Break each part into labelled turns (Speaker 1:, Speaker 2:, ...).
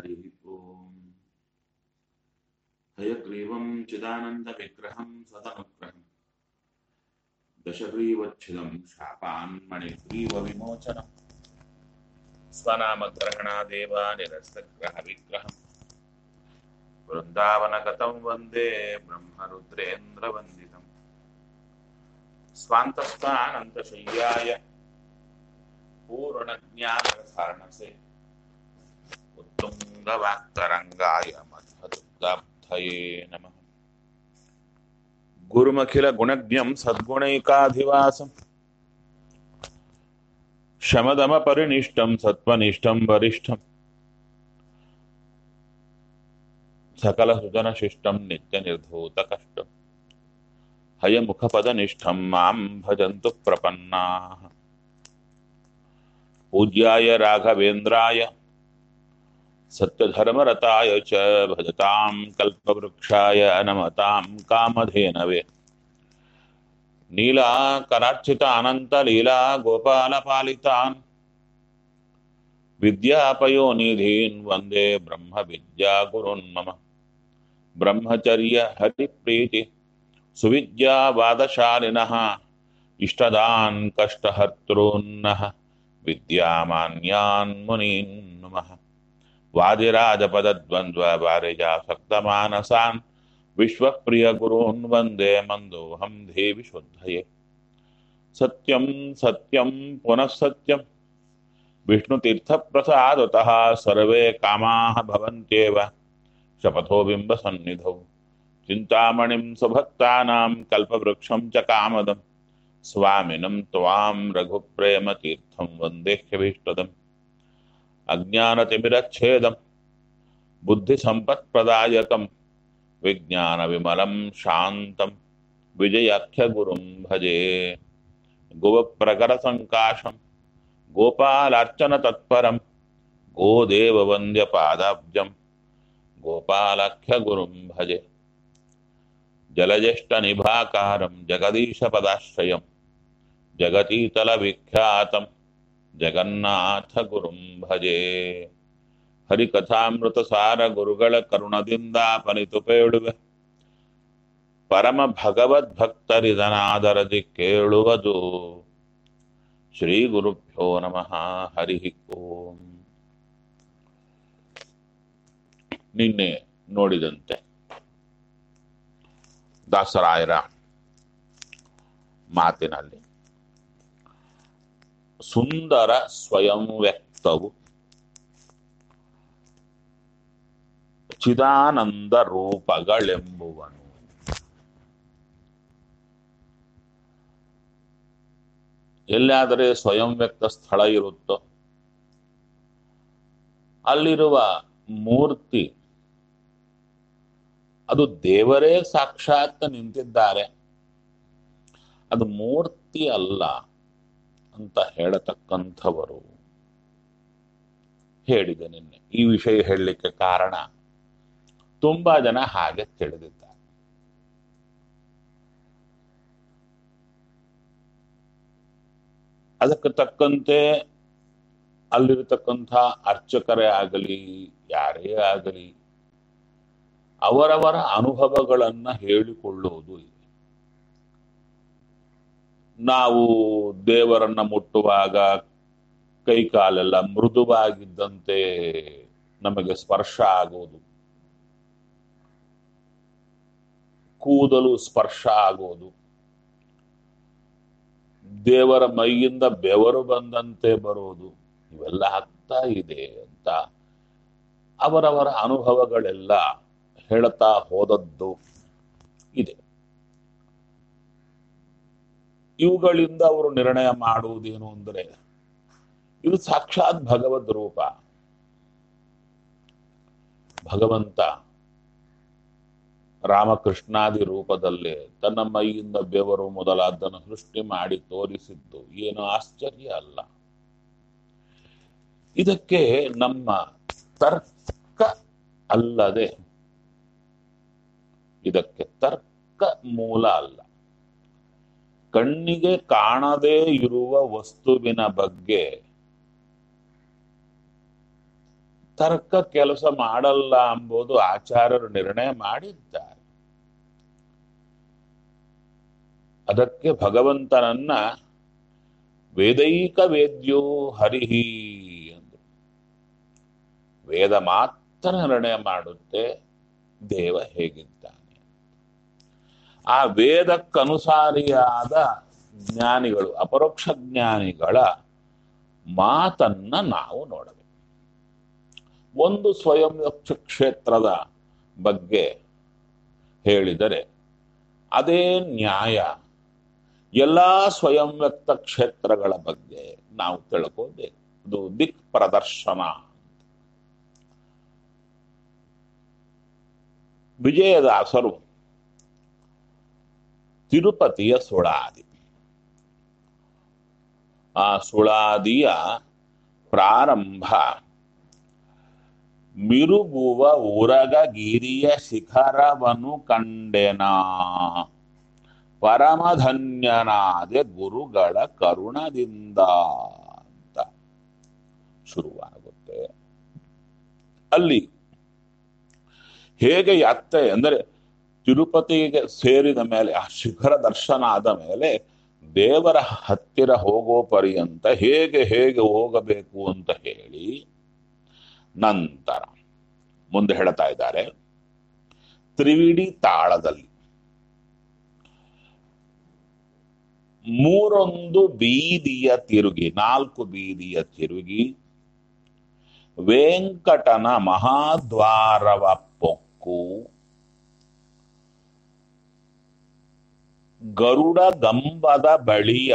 Speaker 1: हरिः ओम् हयग्रीवं चिदानन्दविग्रहं सदनुग्रहम् दशग्रीवच्छिदं शापान्मणिग्रीवविमोचनम् स्वनामग्रहणादेव निरस्तग्रहविग्रहम् वृन्दावनगतं वन्दे ब्रह्मरुद्रेन्द्रवन्दितम् स्वान्तस्थानन्तशय्याय पूर्णज्ञानसारणसे उत्तुङ्गवाक्तरङ्गाय मध्वदुग्धाब्धये नमः गुरुमखिलगुणज्ञं सद्गुणैकाधिवासं शमदमपरिनिष्टं सत्त्वनिष्ठं वरिष्ठं सकलसुजनशिष्टं नित्यनिर्धूतकष्टं हयमुखपदनिष्ठं मां भजन्तु प्रपन्नाः पूज्याय राघवेन्द्राय सत्यधर्मरताय च भजतां कल्पवृक्षाय नमतां कामधेनवे नीलाकरार्चित अनन्तलीला गोपालपालितान् विद्यापयोनिधीन् वन्दे ब्रह्मविद्यागुरुन् मम ब्रह्मचर्य हरिप्रीति सुविद्यावादशालिनः इष्टदान् कष्टहर्तॄन्नः विद्यामान्यान् मुनीन् नुमः वादिराजपदद्वन्द्ववारिजासक्तमानसान् विश्वप्रियगुरून् वन्दे मन्दोऽहं देवि शुद्धये सत्यं सत्यं पुनः सत्यं विष्णुतीर्थप्रसादतः सर्वे कामाः भवन्त्येव शपथो बिम्बसन्निधौ चिन्तामणिं सुभक्तानां कल्पवृक्षं च कामदं स्वामिनं त्वां रघुप्रेमतीर्थं वन्देह्यभीष्टदम् अज्ञानतिमिरच्छेदं बुद्धिसम्पत्प्रदायकं विज्ञानविमलं शान्तं विजयाख्यगुरुं भजे गुवप्रकरसङ्काशं गोपालार्चनतत्परं गोदेववन्द्यपादाब्जं गोपालाख्यगुरुं भजे जलज्येष्ठनिभाकारं जगदीशपदाश्रयं जगतीतलविख्यातं ಜಗನ್ನಾಥಗುರುಂ ಭಜೆ ಹರಿಕಥಾಮೃತಸಾರ ಗುರುಗಳ ಕರುಣದಿಂದ ಪನಿತು ಪೇಳುವೆ ಪರಮ ಭಗವದ್ಭಕ್ತರಿದನಾದರದಿ ಕೇಳುವುದು ಶ್ರೀ ಗುರುಭ್ಯೋ ನಮಃ ಹರಿ ಓಂ ನಿನ್ನೆ ನೋಡಿದಂತೆ ದಾಸರಾಯರ ಮಾತಿನಲ್ಲಿ ಸುಂದರ ಸ್ವಯಂ ವ್ಯಕ್ತವು ಚಿದಾನಂದ ರೂಪಗಳೆಂಬುವನು ಎಲ್ಲಾದರೆ ಸ್ವಯಂ ವ್ಯಕ್ತ ಸ್ಥಳ ಇರುತ್ತೋ ಅಲ್ಲಿರುವ ಮೂರ್ತಿ ಅದು ದೇವರೇ ಸಾಕ್ಷಾತ್ ನಿಂತಿದ್ದಾರೆ ಅದು ಮೂರ್ತಿ ಅಲ್ಲ ಅಂತ ಹೇಳತಕ್ಕಂಥವರು ಹೇಳಿದೆ ನಿನ್ನೆ ಈ ವಿಷಯ ಹೇಳಲಿಕ್ಕೆ ಕಾರಣ ತುಂಬಾ ಜನ ಹಾಗೆ ತಿಳಿದಿದ್ದಾರೆ ಅದಕ್ಕೆ ತಕ್ಕಂತೆ ಅಲ್ಲಿರತಕ್ಕಂಥ ಅರ್ಚಕರೇ ಆಗಲಿ ಯಾರೇ ಆಗಲಿ ಅವರವರ ಅನುಭವಗಳನ್ನ ಹೇಳಿಕೊಳ್ಳುವುದು ಇದೆ ನಾವು ದೇವರನ್ನ ಮುಟ್ಟುವಾಗ ಕೈ ಕಾಲೆಲ್ಲ ಮೃದುವಾಗಿದ್ದಂತೆ ನಮಗೆ ಸ್ಪರ್ಶ ಆಗುವುದು ಕೂದಲು ಸ್ಪರ್ಶ ಆಗುವುದು ದೇವರ ಮೈಯಿಂದ ಬೆವರು ಬಂದಂತೆ ಬರುವುದು ಇವೆಲ್ಲ ಆಗ್ತಾ ಇದೆ ಅಂತ ಅವರವರ ಅನುಭವಗಳೆಲ್ಲ ಹೇಳ್ತಾ ಹೋದದ್ದು ಇದೆ ಇವುಗಳಿಂದ ಅವರು ನಿರ್ಣಯ ಮಾಡುವುದೇನು ಅಂದರೆ ಇದು ಸಾಕ್ಷಾತ್ ಭಗವದ್ ರೂಪ ಭಗವಂತ ರಾಮಕೃಷ್ಣಾದಿ ರೂಪದಲ್ಲೇ ತನ್ನ ಮೈಯಿಂದ ಬೆವರು ಮೊದಲಾದ್ದನ್ನು ಸೃಷ್ಟಿ ಮಾಡಿ ತೋರಿಸಿದ್ದು ಏನು ಆಶ್ಚರ್ಯ ಅಲ್ಲ ಇದಕ್ಕೆ ನಮ್ಮ ತರ್ಕ ಅಲ್ಲದೆ ಇದಕ್ಕೆ ತರ್ಕ ಮೂಲ ಅಲ್ಲ ಕಣ್ಣಿಗೆ ಕಾಣದೇ ಇರುವ ವಸ್ತುವಿನ ಬಗ್ಗೆ ತರ್ಕ ಕೆಲಸ ಮಾಡಲ್ಲ ಎಂಬುದು ಆಚಾರ್ಯರು ನಿರ್ಣಯ ಮಾಡಿದ್ದಾರೆ ಅದಕ್ಕೆ ಭಗವಂತನನ್ನ ವೇದೈಕ ವೇದ್ಯೋ ಹರಿಹಿ ಅಂದ್ರು ವೇದ ಮಾತ್ರ ನಿರ್ಣಯ ಮಾಡುತ್ತೆ ದೇವ ಹೇಗಿದ್ದಾನೆ ಆ ವೇದಕ್ಕನುಸಾರಿಯಾದ ಜ್ಞಾನಿಗಳು ಅಪರೋಕ್ಷ ಜ್ಞಾನಿಗಳ ಮಾತನ್ನ ನಾವು ನೋಡಬೇಕು ಒಂದು ಸ್ವಯಂ ಯಕ್ಷ ಕ್ಷೇತ್ರದ ಬಗ್ಗೆ ಹೇಳಿದರೆ ಅದೇ ನ್ಯಾಯ ಎಲ್ಲ ಸ್ವಯಂ ವ್ಯಕ್ತ ಕ್ಷೇತ್ರಗಳ ಬಗ್ಗೆ ನಾವು ತಿಳ್ಕೋಬೇಕು ಇದು ದಿಕ್ ಪ್ರದರ್ಶನ ವಿಜಯದಾಸರು ತಿರುಪತಿಯ ಸುಳಾದಿ ಆ ಸುಳಾದಿಯ ಪ್ರಾರಂಭ ಮಿರುಗುವ ಉರಗಗಿರಿಯ ಶಿಖರವನು ಕಂಡೆನ ಪರಮಧನ್ಯನಾದೆ ಗುರುಗಳ ಕರುಣದಿಂದ ಅಂತ ಶುರುವಾಗುತ್ತೆ ಅಲ್ಲಿ ಹೇಗೆ ಯಾತ್ರೆ ಅಂದರೆ ತಿರುಪತಿಗೆ ಸೇರಿದ ಮೇಲೆ ಆ ಶಿಖರ ದರ್ಶನ ಆದ ಮೇಲೆ ದೇವರ ಹತ್ತಿರ ಹೋಗೋ ಪರ್ಯಂತ ಹೇಗೆ ಹೇಗೆ ಹೋಗಬೇಕು ಅಂತ ಹೇಳಿ ನಂತರ ಮುಂದೆ ಹೇಳ್ತಾ ಇದ್ದಾರೆ ತ್ರಿವಿಡಿ ತಾಳದಲ್ಲಿ ಮೂರೊಂದು ಬೀದಿಯ ತಿರುಗಿ ನಾಲ್ಕು ಬೀದಿಯ ತಿರುಗಿ ವೆಂಕಟನ ಮಹಾದ್ವಾರವ ಪೊಕ್ಕು ಗರುಡ ಗಂಬದ ಬಳಿಯ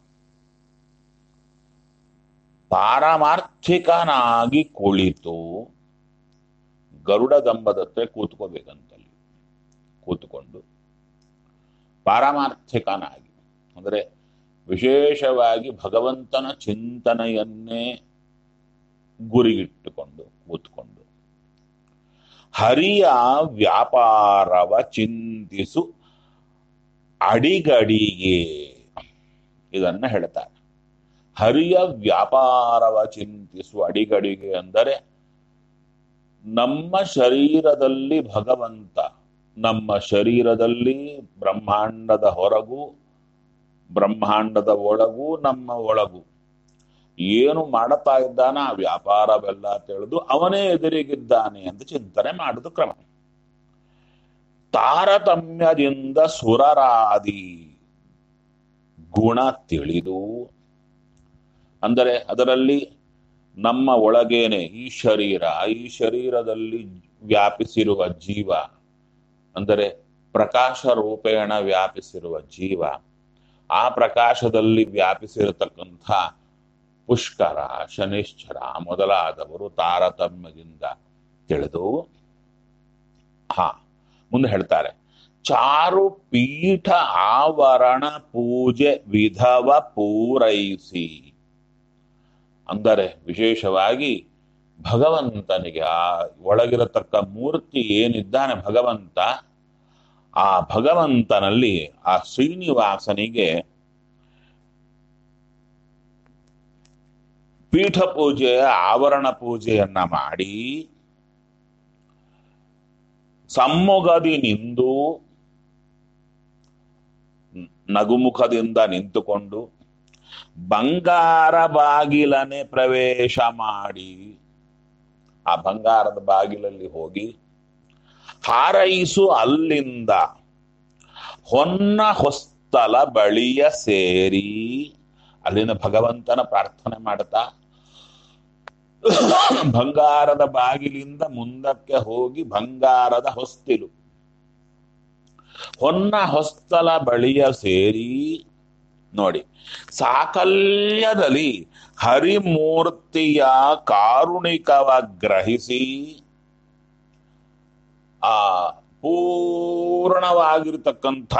Speaker 1: ಪಾರಮಾರ್ಥಿಕನಾಗಿ ಕುಳಿತು ಗರುಡ ಗಂಬದ ಹತ್ರ ಕೂತ್ಕೋಬೇಕಂತಲ್ಲಿ ಕೂತ್ಕೊಂಡು ಪಾರಮಾರ್ಥಿಕನಾಗಿ ಅಂದರೆ ವಿಶೇಷವಾಗಿ ಭಗವಂತನ ಚಿಂತನೆಯನ್ನೇ ಗುರಿಗಿಟ್ಟುಕೊಂಡು ಕೂತ್ಕೊಂಡು ಹರಿಯ ವ್ಯಾಪಾರವ ಚಿಂತಿಸು ಅಡಿಗಡಿಗೆ ಇದನ್ನ ಹೇಳ್ತಾರೆ ಹರಿಯ ವ್ಯಾಪಾರವ ಚಿಂತಿಸು ಅಡಿಗಡಿಗೆ ಅಂದರೆ ನಮ್ಮ ಶರೀರದಲ್ಲಿ ಭಗವಂತ ನಮ್ಮ ಶರೀರದಲ್ಲಿ ಬ್ರಹ್ಮಾಂಡದ ಹೊರಗೂ ಬ್ರಹ್ಮಾಂಡದ ಒಳಗೂ ನಮ್ಮ ಒಳಗೂ ಏನು ಮಾಡುತ್ತಾ ಇದ್ದಾನ ಆ ವ್ಯಾಪಾರವೆಲ್ಲ ತಿಳಿದು ಅವನೇ ಎದುರಿಗಿದ್ದಾನೆ ಅಂತ ಚಿಂತನೆ ಮಾಡುದು ಕ್ರಮ ತಾರತಮ್ಯದಿಂದ ಸುರರಾದಿ ಗುಣ ತಿಳಿದು ಅಂದರೆ ಅದರಲ್ಲಿ ನಮ್ಮ ಒಳಗೇನೆ ಈ ಶರೀರ ಈ ಶರೀರದಲ್ಲಿ ವ್ಯಾಪಿಸಿರುವ ಜೀವ ಅಂದರೆ ಪ್ರಕಾಶ ರೂಪೇಣ ವ್ಯಾಪಿಸಿರುವ ಜೀವ ಆ ಪ್ರಕಾಶದಲ್ಲಿ ವ್ಯಾಪಿಸಿರತಕ್ಕಂಥ ಪುಷ್ಕರ ಶನಿಶ್ಚರ ಮೊದಲಾದವರು ತಾರತಮ್ಯದಿಂದ ತಿಳಿದು ಹಾ ಮುಂದೆ ಹೇಳ್ತಾರೆ ಚಾರು ಪೀಠ ಆವರಣ ಪೂಜೆ ವಿಧವ ಪೂರೈಸಿ ಅಂದರೆ ವಿಶೇಷವಾಗಿ ಭಗವಂತನಿಗೆ ಆ ಒಳಗಿರತಕ್ಕ ಮೂರ್ತಿ ಏನಿದ್ದಾನೆ ಭಗವಂತ ಆ ಭಗವಂತನಲ್ಲಿ ಆ ಶ್ರೀನಿವಾಸನಿಗೆ ಪೀಠ ಪೂಜೆಯ ಆವರಣ ಪೂಜೆಯನ್ನ ಮಾಡಿ ಸಮ್ಮುಗದಿ ನಿಂದು ನಗುಮುಖದಿಂದ ನಿಂತುಕೊಂಡು ಬಂಗಾರ ಬಾಗಿಲನೆ ಪ್ರವೇಶ ಮಾಡಿ ಆ ಬಂಗಾರದ ಬಾಗಿಲಲ್ಲಿ ಹೋಗಿ ಹಾರೈಸು ಅಲ್ಲಿಂದ ಹೊನ್ನ ಹೊಸ್ತಲ ಬಳಿಯ ಸೇರಿ ಅಲ್ಲಿನ ಭಗವಂತನ ಪ್ರಾರ್ಥನೆ ಮಾಡ್ತಾ ಬಂಗಾರದ ಬಾಗಿಲಿಂದ ಮುಂದಕ್ಕೆ ಹೋಗಿ ಬಂಗಾರದ ಹೊಸ್ತಿಲು ಹೊನ್ನ ಹೊಸ್ತಲ ಬಳಿಯ ಸೇರಿ ನೋಡಿ ಸಾಕಲ್ಯದಲ್ಲಿ ಹರಿಮೂರ್ತಿಯ ಕಾರುಣಿಕವ ಗ್ರಹಿಸಿ ಆ ಪೂರ್ಣವಾಗಿರ್ತಕ್ಕಂಥ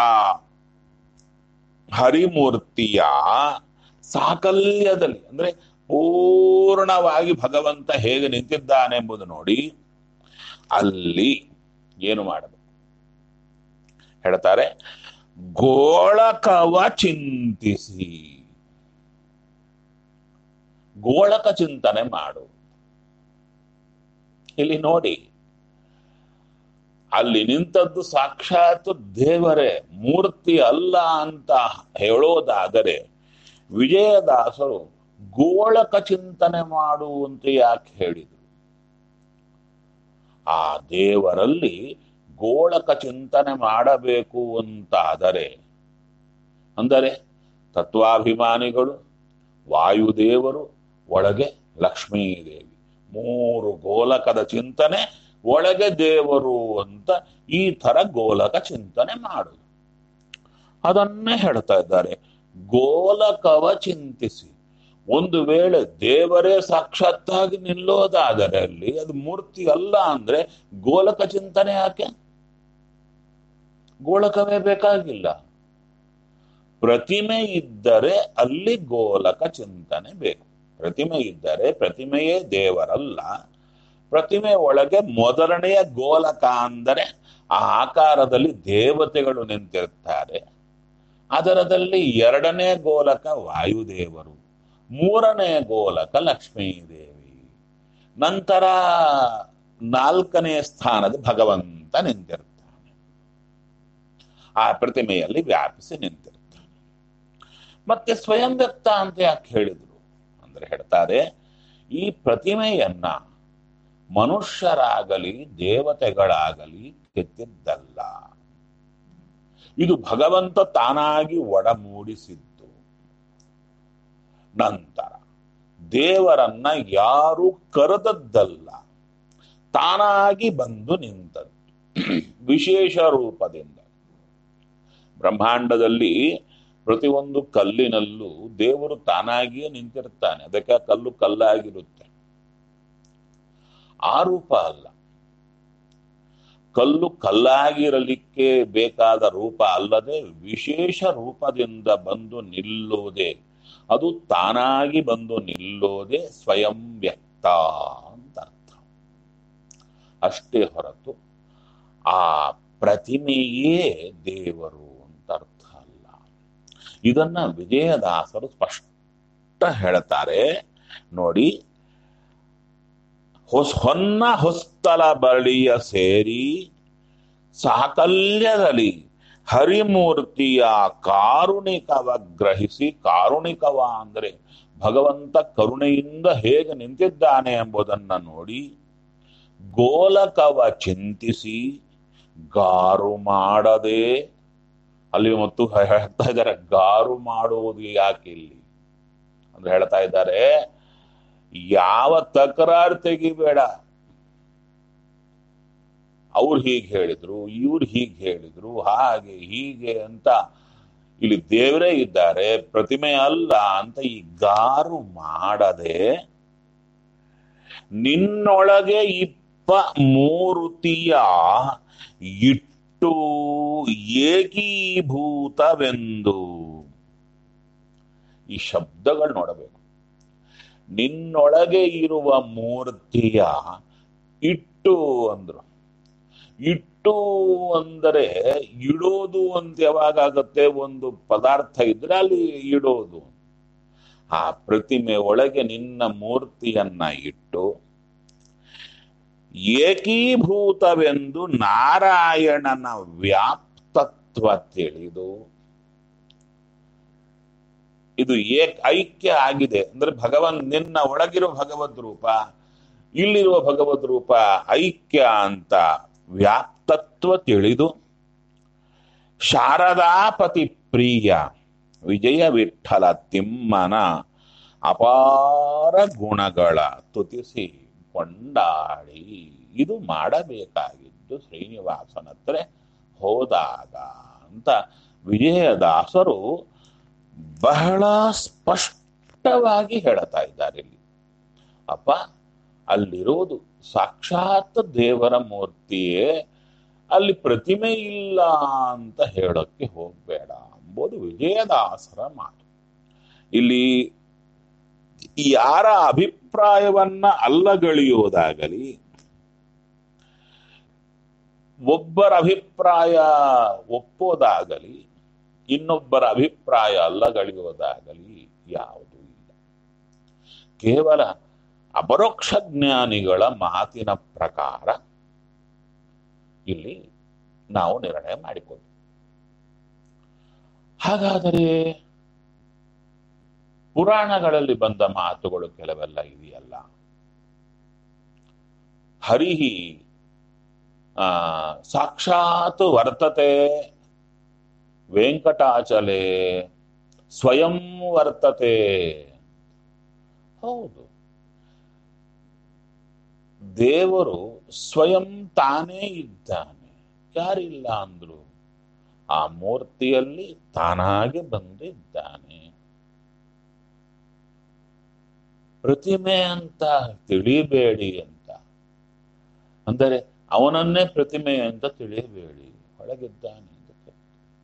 Speaker 1: ಹರಿಮೂರ್ತಿಯ ಸಾಕಲ್ಯದಲ್ಲಿ ಅಂದ್ರೆ ಪೂರ್ಣವಾಗಿ ಭಗವಂತ ಹೇಗೆ ನಿಂತಿದ್ದಾನೆ ಎಂಬುದು ನೋಡಿ ಅಲ್ಲಿ ಏನು ಮಾಡಬೇಕು ಹೇಳ್ತಾರೆ ಗೋಳಕವ ಚಿಂತಿಸಿ ಗೋಳಕ ಚಿಂತನೆ ಮಾಡು ಇಲ್ಲಿ ನೋಡಿ ಅಲ್ಲಿ ನಿಂತದ್ದು ಸಾಕ್ಷಾತ್ ದೇವರೇ ಮೂರ್ತಿ ಅಲ್ಲ ಅಂತ ಹೇಳೋದಾದರೆ ವಿಜಯದಾಸರು ಗೋಳಕ ಚಿಂತನೆ ಮಾಡುವಂತೆ ಯಾಕೆ ಹೇಳಿದರು ಆ ದೇವರಲ್ಲಿ ಗೋಳಕ ಚಿಂತನೆ ಮಾಡಬೇಕು ಅಂತಾದರೆ ಅಂದರೆ ತತ್ವಾಭಿಮಾನಿಗಳು ವಾಯುದೇವರು ಒಳಗೆ ಲಕ್ಷ್ಮೀದೇವಿ ಮೂರು ಗೋಲಕದ ಚಿಂತನೆ ಒಳಗೆ ದೇವರು ಅಂತ ಈ ತರ ಗೋಲಕ ಚಿಂತನೆ ಮಾಡುದು ಅದನ್ನೇ ಹೇಳ್ತಾ ಇದ್ದಾರೆ ಗೋಲಕವ ಚಿಂತಿಸಿ ಒಂದು ವೇಳೆ ದೇವರೇ ಸಾಕ್ಷಾತ್ತಾಗಿ ನಿಲ್ಲೋದಾದರೆ ಅಲ್ಲಿ ಅದು ಮೂರ್ತಿ ಅಲ್ಲ ಅಂದ್ರೆ ಗೋಲಕ ಚಿಂತನೆ ಯಾಕೆ ಗೋಳಕವೇ ಬೇಕಾಗಿಲ್ಲ ಪ್ರತಿಮೆ ಇದ್ದರೆ ಅಲ್ಲಿ ಗೋಲಕ ಚಿಂತನೆ ಬೇಕು ಪ್ರತಿಮೆ ಇದ್ದರೆ ಪ್ರತಿಮೆಯೇ ದೇವರಲ್ಲ ಪ್ರತಿಮೆ ಒಳಗೆ ಮೊದಲನೆಯ ಗೋಲಕ ಅಂದರೆ ಆ ಆಕಾರದಲ್ಲಿ ದೇವತೆಗಳು ನಿಂತಿರ್ತಾರೆ ಅದರದಲ್ಲಿ ಎರಡನೇ ಗೋಲಕ ವಾಯುದೇವರು ಮೂರನೇ ಗೋಲಕ ಲಕ್ಷ್ಮೀದೇವಿ ನಂತರ ನಾಲ್ಕನೇ ಸ್ಥಾನದ ಭಗವಂತ ನಿಂತಿರ್ತಾನೆ ಆ ಪ್ರತಿಮೆಯಲ್ಲಿ ವ್ಯಾಪಿಸಿ ನಿಂತಿರ್ತಾನೆ ಮತ್ತೆ ಸ್ವಯಂ ವ್ಯಕ್ತ ಅಂತ ಯಾಕೆ ಹೇಳಿದ್ರು ಅಂದ್ರೆ ಹೇಳ್ತಾರೆ ಈ ಪ್ರತಿಮೆಯನ್ನ ಮನುಷ್ಯರಾಗಲಿ ದೇವತೆಗಳಾಗಲಿ ಕೆತ್ತಿದ್ದಲ್ಲ ಇದು ಭಗವಂತ ತಾನಾಗಿ ಒಡಮೂಡಿಸಿದ್ದು ನಂತರ ದೇವರನ್ನ ಯಾರು ಕರೆದದ್ದಲ್ಲ ತಾನಾಗಿ ಬಂದು ನಿಂತದ್ದು ವಿಶೇಷ ರೂಪದಿಂದ ಬ್ರಹ್ಮಾಂಡದಲ್ಲಿ ಪ್ರತಿಯೊಂದು ಕಲ್ಲಿನಲ್ಲೂ ದೇವರು ತಾನಾಗಿಯೇ ನಿಂತಿರ್ತಾನೆ ಅದಕ್ಕೆ ಆ ಕಲ್ಲು ಕಲ್ಲಾಗಿರುತ್ತೆ ಆ ರೂಪ ಅಲ್ಲ ಕಲ್ಲು ಕಲ್ಲಾಗಿರಲಿಕ್ಕೆ ಬೇಕಾದ ರೂಪ ಅಲ್ಲದೆ ವಿಶೇಷ ರೂಪದಿಂದ ಬಂದು ನಿಲ್ಲೋದೇ ಅದು ತಾನಾಗಿ ಬಂದು ನಿಲ್ಲೋದೇ ಸ್ವಯಂ ವ್ಯಕ್ತ ಅಂತ ಅರ್ಥ ಅಷ್ಟೇ ಹೊರತು ಆ ಪ್ರತಿಮೆಯೇ ದೇವರು ಅಂತ ಅರ್ಥ ಅಲ್ಲ ಇದನ್ನ ವಿಜಯದಾಸರು ಸ್ಪಷ್ಟ ಹೇಳ್ತಾರೆ ನೋಡಿ ಹೊಸ್ ಹೊನ್ನ ಹೊಸ್ತಲ ಬಳಿಯ ಸೇರಿ ಸಾಕಲ್ಯದಲ್ಲಿ ಹರಿಮೂರ್ತಿಯ ಕಾರುಣಿಕವ ಗ್ರಹಿಸಿ ಕಾರುಣಿಕವ ಅಂದರೆ ಭಗವಂತ ಕರುಣೆಯಿಂದ ಹೇಗೆ ನಿಂತಿದ್ದಾನೆ ಎಂಬುದನ್ನ ನೋಡಿ ಗೋಲಕವ ಚಿಂತಿಸಿ ಗಾರು ಮಾಡದೆ ಅಲ್ಲಿ ಮತ್ತು ಹೇಳ್ತಾ ಇದ್ದಾರೆ ಗಾರು ಮಾಡುವುದು ಯಾಕೆ ಇಲ್ಲಿ ಅಂದ್ರೆ ಹೇಳ್ತಾ ಇದ್ದಾರೆ ಯಾವ ತಕರಾರು ತೆಗಿಬೇಡ ಅವ್ರು ಹೀಗೆ ಹೇಳಿದ್ರು ಇವ್ರು ಹೀಗೆ ಹೇಳಿದ್ರು ಹಾಗೆ ಹೀಗೆ ಅಂತ ಇಲ್ಲಿ ದೇವರೇ ಇದ್ದಾರೆ ಪ್ರತಿಮೆ ಅಲ್ಲ ಅಂತ ಈ ಗಾರು ಮಾಡದೆ ನಿನ್ನೊಳಗೆ ಇಪ್ಪ ಮೂರುತಿಯ ಇಟ್ಟು ಏಕೀಭೂತವೆಂದು ಈ ಶಬ್ದಗಳು ನೋಡಬೇಕು ನಿನ್ನೊಳಗೆ ಇರುವ ಮೂರ್ತಿಯ ಇಟ್ಟು ಅಂದ್ರು ಇಟ್ಟು ಅಂದರೆ ಇಡೋದು ಅಂತ ಯಾವಾಗ ಆಗತ್ತೆ ಒಂದು ಪದಾರ್ಥ ಇದ್ರೆ ಅಲ್ಲಿ ಇಡೋದು ಆ ಪ್ರತಿಮೆ ಒಳಗೆ ನಿನ್ನ ಮೂರ್ತಿಯನ್ನ ಇಟ್ಟು ಏಕೀಭೂತವೆಂದು ನಾರಾಯಣನ ವ್ಯಾಪ್ತತ್ವ ತಿಳಿದು ಇದು ಏಕ್ ಐಕ್ಯ ಆಗಿದೆ ಅಂದ್ರೆ ಭಗವನ್ ನಿನ್ನ ಒಳಗಿರೋ ಭಗವದ್ ರೂಪ ಇಲ್ಲಿರುವ ಭಗವದ್ ರೂಪ ಐಕ್ಯ ಅಂತ ವ್ಯಾಪ್ತತ್ವ ತಿಳಿದು ಶಾರದಾಪತಿ ಪ್ರಿಯ ವಿಜಯ ವಿಠಲ ತಿಮ್ಮನ ಅಪಾರ ಗುಣಗಳ ತುತಿಸಿ ಕೊಂಡಾಡಿ ಇದು ಮಾಡಬೇಕಾಗಿದ್ದು ಶ್ರೀನಿವಾಸನ ಹತ್ರ ಹೋದಾಗ ಅಂತ ವಿಜಯದಾಸರು ಬಹಳ ಸ್ಪಷ್ಟವಾಗಿ ಹೇಳ್ತಾ ಇದ್ದಾರೆ ಇಲ್ಲಿ ಅಪ್ಪ ಅಲ್ಲಿರೋದು ಸಾಕ್ಷಾತ್ ದೇವರ ಮೂರ್ತಿಯೇ ಅಲ್ಲಿ ಪ್ರತಿಮೆ ಇಲ್ಲ ಅಂತ ಹೇಳೋಕ್ಕೆ ಹೋಗ್ಬೇಡ ಎಂಬುದು ವಿಜಯದಾಸರ ಮಾತು ಇಲ್ಲಿ ಯಾರ ಅಭಿಪ್ರಾಯವನ್ನ ಅಲ್ಲಗಳೆಯುವುದಾಗಲಿ ಒಬ್ಬರ ಅಭಿಪ್ರಾಯ ಒಪ್ಪೋದಾಗಲಿ ಇನ್ನೊಬ್ಬರ ಅಭಿಪ್ರಾಯ ಅಲ್ಲಗಳೆಯುವುದಾಗಲಿ ಯಾವುದೂ ಇಲ್ಲ ಕೇವಲ ಅಪರೋಕ್ಷ ಜ್ಞಾನಿಗಳ ಮಾತಿನ ಪ್ರಕಾರ ಇಲ್ಲಿ ನಾವು ನಿರ್ಣಯ ಮಾಡಿಕೊಂಡು ಹಾಗಾದರೆ ಪುರಾಣಗಳಲ್ಲಿ ಬಂದ ಮಾತುಗಳು ಕೆಲವೆಲ್ಲ ಇದೆಯಲ್ಲ ಹರಿಹಿ ಆ ಸಾಕ್ಷಾತ್ ವರ್ತತೆ ವೆಂಕಟಾಚಲೆ ಸ್ವಯಂ ವರ್ತತೆ ಹೌದು ದೇವರು ಸ್ವಯಂ ತಾನೇ ಇದ್ದಾನೆ ಯಾರಿಲ್ಲ ಅಂದ್ರು ಆ ಮೂರ್ತಿಯಲ್ಲಿ ತಾನಾಗೆ ಬಂದಿದ್ದಾನೆ ಪ್ರತಿಮೆ ಅಂತ ತಿಳಿಬೇಡಿ ಅಂತ ಅಂದರೆ ಅವನನ್ನೇ ಪ್ರತಿಮೆ ಅಂತ ತಿಳಿಯಬೇಡಿ ಒಳಗಿದ್ದಾನೆ ಅಂತ ತಿಳಿದು.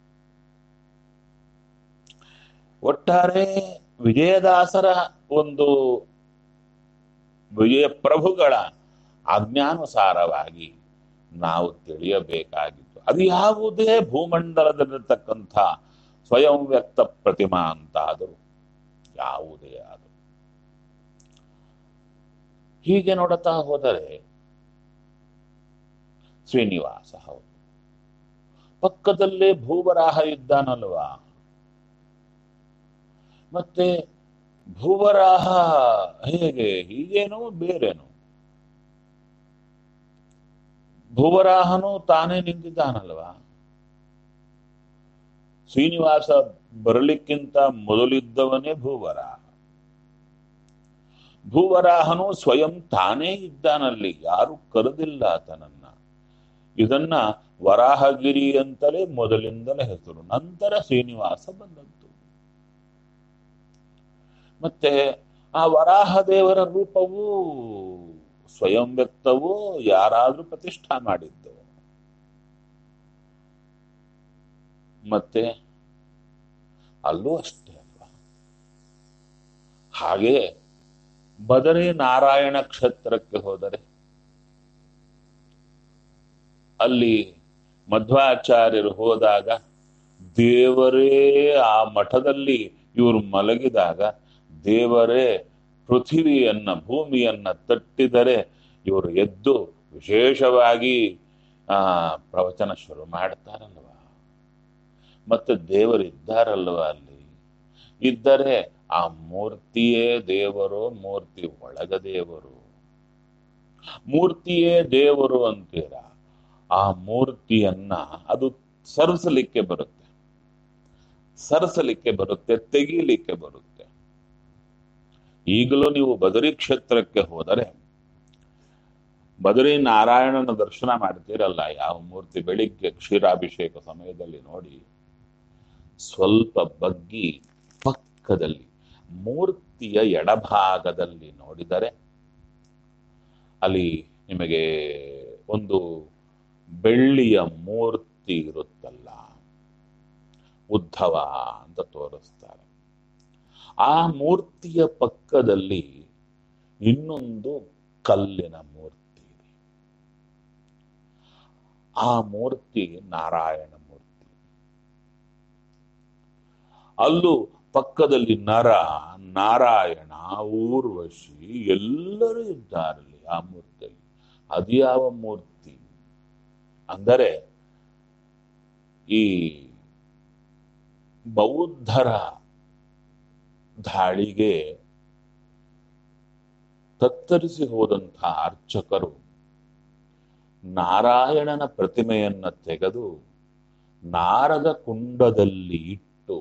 Speaker 1: ಒಟ್ಟಾರೆ ವಿಜಯದಾಸರ ಒಂದು ವಿಜಯ ಪ್ರಭುಗಳ ಆಜ್ಞಾನುಸಾರವಾಗಿ ನಾವು ತಿಳಿಯಬೇಕಾಗಿತ್ತು ಅದು ಯಾವುದೇ ಭೂಮಂಡಲದಲ್ಲಿರ್ತಕ್ಕಂಥ ಸ್ವಯಂ ವ್ಯಕ್ತ ಪ್ರತಿಮಾ ಅಂತಾದರೂ ಯಾವುದೇ ಆದರೂ ಹೀಗೆ ನೋಡುತ್ತಾ ಹೋದರೆ ಶ್ರೀನಿವಾಸ ಹೌದು ಪಕ್ಕದಲ್ಲೇ ಭೂವರಾಹ ಇದ್ದಾನಲ್ವಾ ಮತ್ತೆ ಭೂವರಾಹ ಹೇಗೆ ಹೀಗೇನೋ ಬೇರೇನೋ ಭೂವರಾಹನು ತಾನೇ ನಿಂತಿದ್ದಾನಲ್ವಾ ಶ್ರೀನಿವಾಸ ಬರಲಿಕ್ಕಿಂತ ಮೊದಲಿದ್ದವನೇ ಭೂವರಾಹ ಭೂವರಾಹನು ಸ್ವಯಂ ತಾನೇ ಇದ್ದಾನಲ್ಲಿ ಯಾರು ಕರೆದಿಲ್ಲ ಆತನನ್ನ ಇದನ್ನ ವರಾಹಗಿರಿ ಅಂತಲೇ ಮೊದಲಿಂದಲೇ ಹೆಸರು ನಂತರ ಶ್ರೀನಿವಾಸ ಬಂದದ್ದು ಮತ್ತೆ ಆ ವರಾಹ ದೇವರ ರೂಪವು ಸ್ವಯಂ ವ್ಯಕ್ತವೋ ಯಾರಾದ್ರೂ ಪ್ರತಿಷ್ಠಾ ಮಾಡಿದ್ದು ಮತ್ತೆ ಅಲ್ಲೂ ಅಷ್ಟೇ ಅಲ್ವಾ ಹಾಗೆ ಬದರಿ ನಾರಾಯಣ ಕ್ಷೇತ್ರಕ್ಕೆ ಹೋದರೆ ಅಲ್ಲಿ ಮಧ್ವಾಚಾರ್ಯರು ಹೋದಾಗ ದೇವರೇ ಆ ಮಠದಲ್ಲಿ ಇವರು ಮಲಗಿದಾಗ ದೇವರೇ ಪೃಥಿವಿಯನ್ನ ಭೂಮಿಯನ್ನ ತಟ್ಟಿದರೆ ಇವರು ಎದ್ದು ವಿಶೇಷವಾಗಿ ಆ ಪ್ರವಚನ ಶುರು ಮಾಡ್ತಾರಲ್ವ ಮತ್ತೆ ದೇವರಿದ್ದಾರಲ್ವ ಅಲ್ಲಿ ಇದ್ದರೆ ಆ ಮೂರ್ತಿಯೇ ದೇವರು ಮೂರ್ತಿ ಒಳಗ ದೇವರು ಮೂರ್ತಿಯೇ ದೇವರು ಅಂತೀರ ಆ ಮೂರ್ತಿಯನ್ನ ಅದು ಸರಿಸಲಿಕ್ಕೆ ಬರುತ್ತೆ ಸರಿಸಲಿಕ್ಕೆ ಬರುತ್ತೆ ತೆಗೀಲಿಕ್ಕೆ ಬರುತ್ತೆ ಈಗಲೂ ನೀವು ಬದರಿ ಕ್ಷೇತ್ರಕ್ಕೆ ಹೋದರೆ ಬದರಿ ನಾರಾಯಣನ ದರ್ಶನ ಮಾಡ್ತೀರಲ್ಲ ಯಾವ ಮೂರ್ತಿ ಬೆಳಿಗ್ಗೆ ಕ್ಷೀರಾಭಿಷೇಕ ಸಮಯದಲ್ಲಿ ನೋಡಿ ಸ್ವಲ್ಪ ಬಗ್ಗಿ ಪಕ್ಕದಲ್ಲಿ ಮೂರ್ತಿಯ ಎಡಭಾಗದಲ್ಲಿ ನೋಡಿದರೆ ಅಲ್ಲಿ ನಿಮಗೆ ಒಂದು ಬೆಳ್ಳಿಯ ಮೂರ್ತಿ ಇರುತ್ತಲ್ಲ ಉದ್ಧವ ಅಂತ ತೋರಿಸ್ತಾರೆ ಆ ಮೂರ್ತಿಯ ಪಕ್ಕದಲ್ಲಿ ಇನ್ನೊಂದು ಕಲ್ಲಿನ ಮೂರ್ತಿ ಇದೆ ಆ ಮೂರ್ತಿ ನಾರಾಯಣ ಮೂರ್ತಿ ಅಲ್ಲೂ ಪಕ್ಕದಲ್ಲಿ ನರ ನಾರಾಯಣ ಊರ್ವಶಿ ಎಲ್ಲರೂ ಇದ್ದಾರಲ್ಲಿ ಆ ಮೂರ್ತಿಯಲ್ಲಿ ಅದ್ಯಾವ ಮೂರ್ತಿ ಅಂದರೆ ಈ ಬೌದ್ಧರ ದಾಳಿಗೆ ತತ್ತರಿಸಿ ಹೋದಂತಹ ಅರ್ಚಕರು ನಾರಾಯಣನ ಪ್ರತಿಮೆಯನ್ನ ತೆಗೆದು ನಾರದ ಕುಂಡದಲ್ಲಿ ಇಟ್ಟು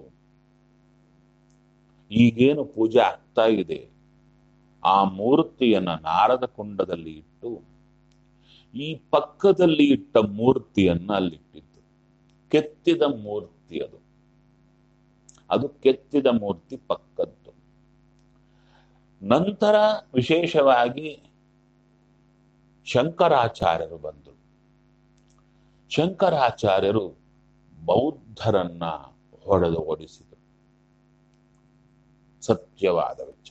Speaker 1: ಈಗೇನು ಪೂಜೆ ಆಗ್ತಾ ಇದೆ ಆ ಮೂರ್ತಿಯನ್ನ ನಾರದ ಕುಂಡದಲ್ಲಿ ಇಟ್ಟು ಈ ಪಕ್ಕದಲ್ಲಿ ಇಟ್ಟ ಮೂರ್ತಿಯನ್ನ ಅಲ್ಲಿಟ್ಟಿದ್ದು ಕೆತ್ತಿದ ಮೂರ್ತಿ ಅದು ಅದು ಕೆತ್ತಿದ ಮೂರ್ತಿ ಪಕ್ಕದ್ದು ನಂತರ ವಿಶೇಷವಾಗಿ ಶಂಕರಾಚಾರ್ಯರು ಬಂದರು ಶಂಕರಾಚಾರ್ಯರು ಬೌದ್ಧರನ್ನ ಹೊಡೆದು ಓಡಿಸಿದರು ಸತ್ಯವಾದ ವಿಚಾರ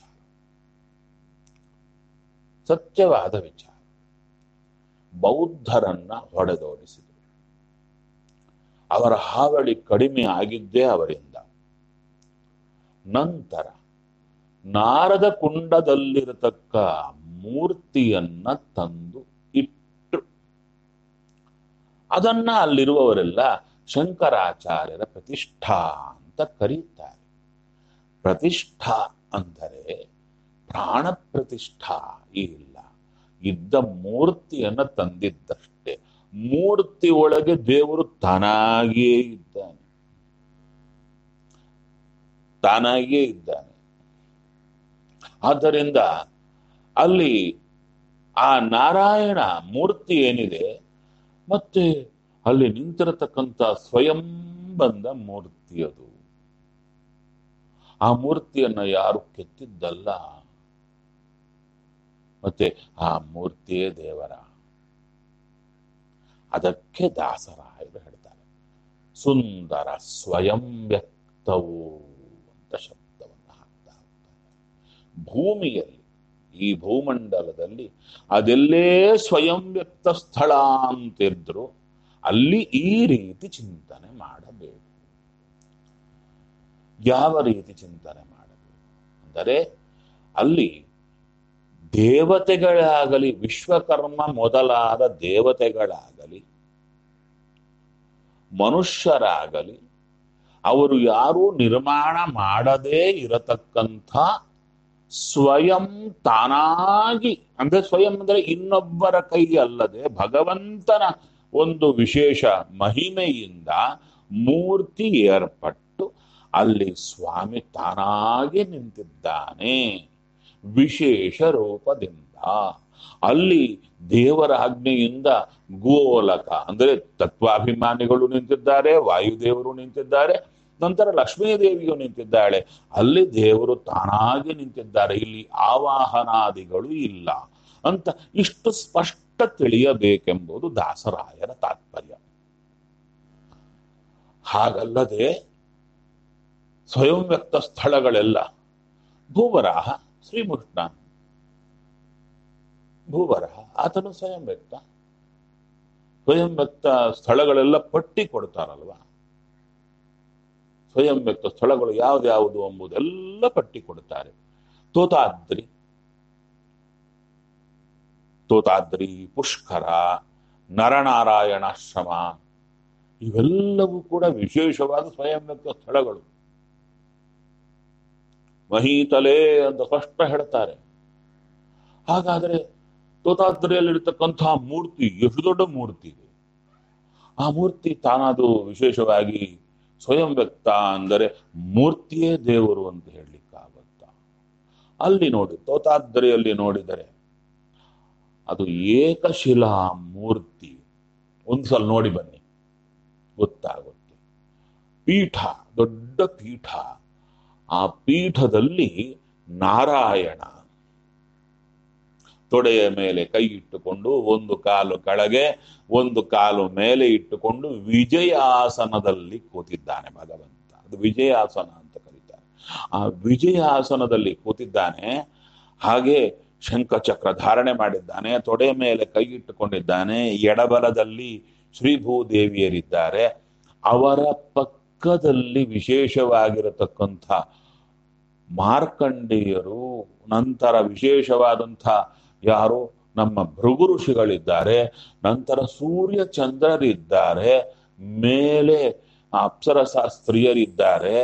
Speaker 1: ಸತ್ಯವಾದ ವಿಚಾರ ಬೌದ್ಧರನ್ನ ಹೊಡೆದೋಡಿಸಿದರು ಅವರ ಹಾವಳಿ ಕಡಿಮೆ ಆಗಿದ್ದೇ ಅವರಿಂದ ನಂತರ ನಾರದ ಕುಂಡದಲ್ಲಿರತಕ್ಕ ಮೂರ್ತಿಯನ್ನ ತಂದು ಇಟ್ಟರು ಅದನ್ನ ಅಲ್ಲಿರುವವರೆಲ್ಲ ಶಂಕರಾಚಾರ್ಯರ ಪ್ರತಿಷ್ಠಾ ಅಂತ ಕರೀತಾರೆ ಪ್ರತಿಷ್ಠಾ ಅಂದರೆ ಪ್ರಾಣ ಪ್ರತಿಷ್ಠಾ ಇಲ್ಲ ಇದ್ದ ಮೂರ್ತಿಯನ್ನ ತಂದಿದ್ದಷ್ಟೇ ಮೂರ್ತಿ ಒಳಗೆ ದೇವರು ತಾನಾಗಿಯೇ ಇದ್ದಾನೆ ತಾನಾಗಿಯೇ ಇದ್ದಾನೆ ಆದ್ದರಿಂದ ಅಲ್ಲಿ ಆ ನಾರಾಯಣ ಮೂರ್ತಿ ಏನಿದೆ ಮತ್ತೆ ಅಲ್ಲಿ ನಿಂತಿರತಕ್ಕಂಥ ಸ್ವಯಂ ಬಂದ ಮೂರ್ತಿ ಅದು ಆ ಮೂರ್ತಿಯನ್ನ ಯಾರು ಕೆತ್ತಿದ್ದಲ್ಲ ಮತ್ತೆ ಆ ಮೂರ್ತಿಯೇ ದೇವರ ಅದಕ್ಕೆ ದಾಸರಾಯರು ಹೇಳ್ತಾರೆ ಸುಂದರ ಸ್ವಯಂ ವ್ಯಕ್ತವು ಅಂತ ಶಬ್ದವನ್ನು ಹಾಕ್ತಾ ಹೋಗ್ತಾರೆ ಭೂಮಿಯಲ್ಲಿ ಈ ಭೂಮಂಡಲದಲ್ಲಿ ಅದೆಲ್ಲೇ ಸ್ವಯಂ ವ್ಯಕ್ತ ಸ್ಥಳ ಅಂತಿದ್ರು ಅಲ್ಲಿ ಈ ರೀತಿ ಚಿಂತನೆ ಮಾಡಬೇಕು ಯಾವ ರೀತಿ ಚಿಂತನೆ ಮಾಡಬೇಕು ಅಂದರೆ ಅಲ್ಲಿ ದೇವತೆಗಳಾಗಲಿ ವಿಶ್ವಕರ್ಮ ಮೊದಲಾದ ದೇವತೆಗಳಾಗಲಿ ಮನುಷ್ಯರಾಗಲಿ ಅವರು ಯಾರೂ ನಿರ್ಮಾಣ ಮಾಡದೇ ಇರತಕ್ಕಂಥ ಸ್ವಯಂ ತಾನಾಗಿ ಅಂದ್ರೆ ಸ್ವಯಂ ಅಂದ್ರೆ ಇನ್ನೊಬ್ಬರ ಕೈ ಅಲ್ಲದೆ ಭಗವಂತನ ಒಂದು ವಿಶೇಷ ಮಹಿಮೆಯಿಂದ ಮೂರ್ತಿ ಏರ್ಪಟ್ಟು ಅಲ್ಲಿ ಸ್ವಾಮಿ ತಾನಾಗಿ ನಿಂತಿದ್ದಾನೆ ವಿಶೇಷ ರೂಪದಿಂದ ಅಲ್ಲಿ ದೇವರ ಆಜ್ಞೆಯಿಂದ ಗೋಲಕ ಅಂದ್ರೆ ತತ್ವಾಭಿಮಾನಿಗಳು ನಿಂತಿದ್ದಾರೆ ವಾಯುದೇವರು ನಿಂತಿದ್ದಾರೆ ನಂತರ ಲಕ್ಷ್ಮೀ ದೇವಿಯು ನಿಂತಿದ್ದಾಳೆ ಅಲ್ಲಿ ದೇವರು ತಾನಾಗಿ ನಿಂತಿದ್ದಾರೆ ಇಲ್ಲಿ ಆವಾಹನಾದಿಗಳು ಇಲ್ಲ ಅಂತ ಇಷ್ಟು ಸ್ಪಷ್ಟ ತಿಳಿಯಬೇಕೆಂಬುದು ದಾಸರಾಯರ ತಾತ್ಪರ್ಯ ಹಾಗಲ್ಲದೆ ಸ್ವಯಂ ವ್ಯಕ್ತ ಸ್ಥಳಗಳೆಲ್ಲ ಭೂವರಾಹ ಶ್ರೀಮುಷ್ಣ ಭೂವರಹ ಆತನು ಸ್ವಯಂ ವ್ಯಕ್ತ ಸ್ವಯಂ ವ್ಯಕ್ತ ಸ್ಥಳಗಳೆಲ್ಲ ಪಟ್ಟಿ ಕೊಡ್ತಾರಲ್ವಾ ಸ್ವಯಂ ವ್ಯಕ್ತ ಸ್ಥಳಗಳು ಯಾವ್ದ್ಯಾವುದು ಎಂಬುದೆಲ್ಲ ಪಟ್ಟಿ ಕೊಡ್ತಾರೆ ತೋತಾದ್ರಿ ತೋತಾದ್ರಿ ಪುಷ್ಕರ ನರನಾರಾಯಣಾಶ್ರಮ ಇವೆಲ್ಲವೂ ಕೂಡ ವಿಶೇಷವಾದ ಸ್ವಯಂ ವ್ಯಕ್ತ ಸ್ಥಳಗಳು ಮಹೀತಲೆ ಅಂತ ಸ್ಪಷ್ಟ ಹೇಳ್ತಾರೆ ಹಾಗಾದ್ರೆ ತೋತಾದ್ರಿಯಲ್ಲಿರ್ತಕ್ಕಂತಹ ಮೂರ್ತಿ ಎಷ್ಟು ದೊಡ್ಡ ಮೂರ್ತಿ ಇದೆ ಆ ಮೂರ್ತಿ ತಾನದು ವಿಶೇಷವಾಗಿ ಸ್ವಯಂ ವ್ಯಕ್ತ ಅಂದರೆ ಮೂರ್ತಿಯೇ ದೇವರು ಅಂತ ಹೇಳಲಿಕ್ಕಾಗತ್ತ ಅಲ್ಲಿ ನೋಡಿ ತೋತಾದ್ರಿಯಲ್ಲಿ ನೋಡಿದರೆ ಅದು ಏಕಶಿಲಾ ಮೂರ್ತಿ ಒಂದ್ಸಲ ನೋಡಿ ಬನ್ನಿ ಗೊತ್ತಾಗುತ್ತೆ ಪೀಠ ದೊಡ್ಡ ಪೀಠ ಆ ಪೀಠದಲ್ಲಿ ನಾರಾಯಣ ತೊಡೆಯ ಮೇಲೆ ಕೈ ಇಟ್ಟುಕೊಂಡು ಒಂದು ಕಾಲು ಕೆಳಗೆ ಒಂದು ಕಾಲು ಮೇಲೆ ಇಟ್ಟುಕೊಂಡು ವಿಜಯಾಸನದಲ್ಲಿ ಕೂತಿದ್ದಾನೆ ಭಗವಂತ ಅದು ವಿಜಯಾಸನ ಅಂತ ಕರೀತಾರೆ ಆ ವಿಜಯಾಸನದಲ್ಲಿ ಕೂತಿದ್ದಾನೆ ಹಾಗೆ ಶಂಖಚಕ್ರ ಧಾರಣೆ ಮಾಡಿದ್ದಾನೆ ತೊಡೆ ಮೇಲೆ ಕೈ ಇಟ್ಟುಕೊಂಡಿದ್ದಾನೆ ಎಡಬಲದಲ್ಲಿ ಶ್ರೀಭೂದೇವಿಯರಿದ್ದಾರೆ ಅವರ ಪಕ್ಕದಲ್ಲಿ ವಿಶೇಷವಾಗಿರತಕ್ಕಂಥ ಮಾರ್ಕಂಡೇಯರು ನಂತರ ವಿಶೇಷವಾದಂಥ ಯಾರು ನಮ್ಮ ಭೃಗು ಋಷಿಗಳಿದ್ದಾರೆ ನಂತರ ಸೂರ್ಯ ಚಂದ್ರರಿದ್ದಾರೆ ಮೇಲೆ ಅಪ್ಸರಶಾಸ್ತ್ರೀಯರಿದ್ದಾರೆ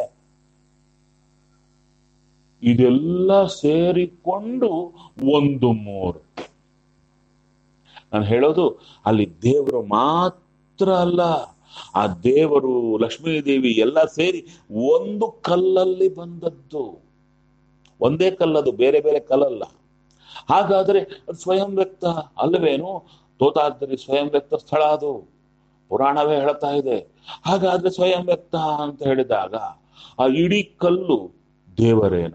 Speaker 1: ಇದೆಲ್ಲ ಸೇರಿಕೊಂಡು ಒಂದು ಮೂರ್ತಿ ನಾನು ಹೇಳೋದು ಅಲ್ಲಿ ದೇವರು ಮಾತ್ರ ಅಲ್ಲ ಆ ದೇವರು ಲಕ್ಷ್ಮೀ ದೇವಿ ಎಲ್ಲ ಸೇರಿ ಒಂದು ಕಲ್ಲಲ್ಲಿ ಬಂದದ್ದು ಒಂದೇ ಕಲ್ಲದು ಬೇರೆ ಬೇರೆ ಕಲ್ಲಲ್ಲ ಹಾಗಾದ್ರೆ ಅದು ಸ್ವಯಂ ವ್ಯಕ್ತ ಅಲ್ಲವೇನು ತೋತಾದ್ರಿ ಸ್ವಯಂ ವ್ಯಕ್ತ ಸ್ಥಳ ಅದು ಪುರಾಣವೇ ಹೇಳ್ತಾ ಇದೆ ಹಾಗಾದ್ರೆ ಸ್ವಯಂ ವ್ಯಕ್ತ ಅಂತ ಹೇಳಿದಾಗ ಆ ಇಡೀ ಕಲ್ಲು ದೇವರೇನ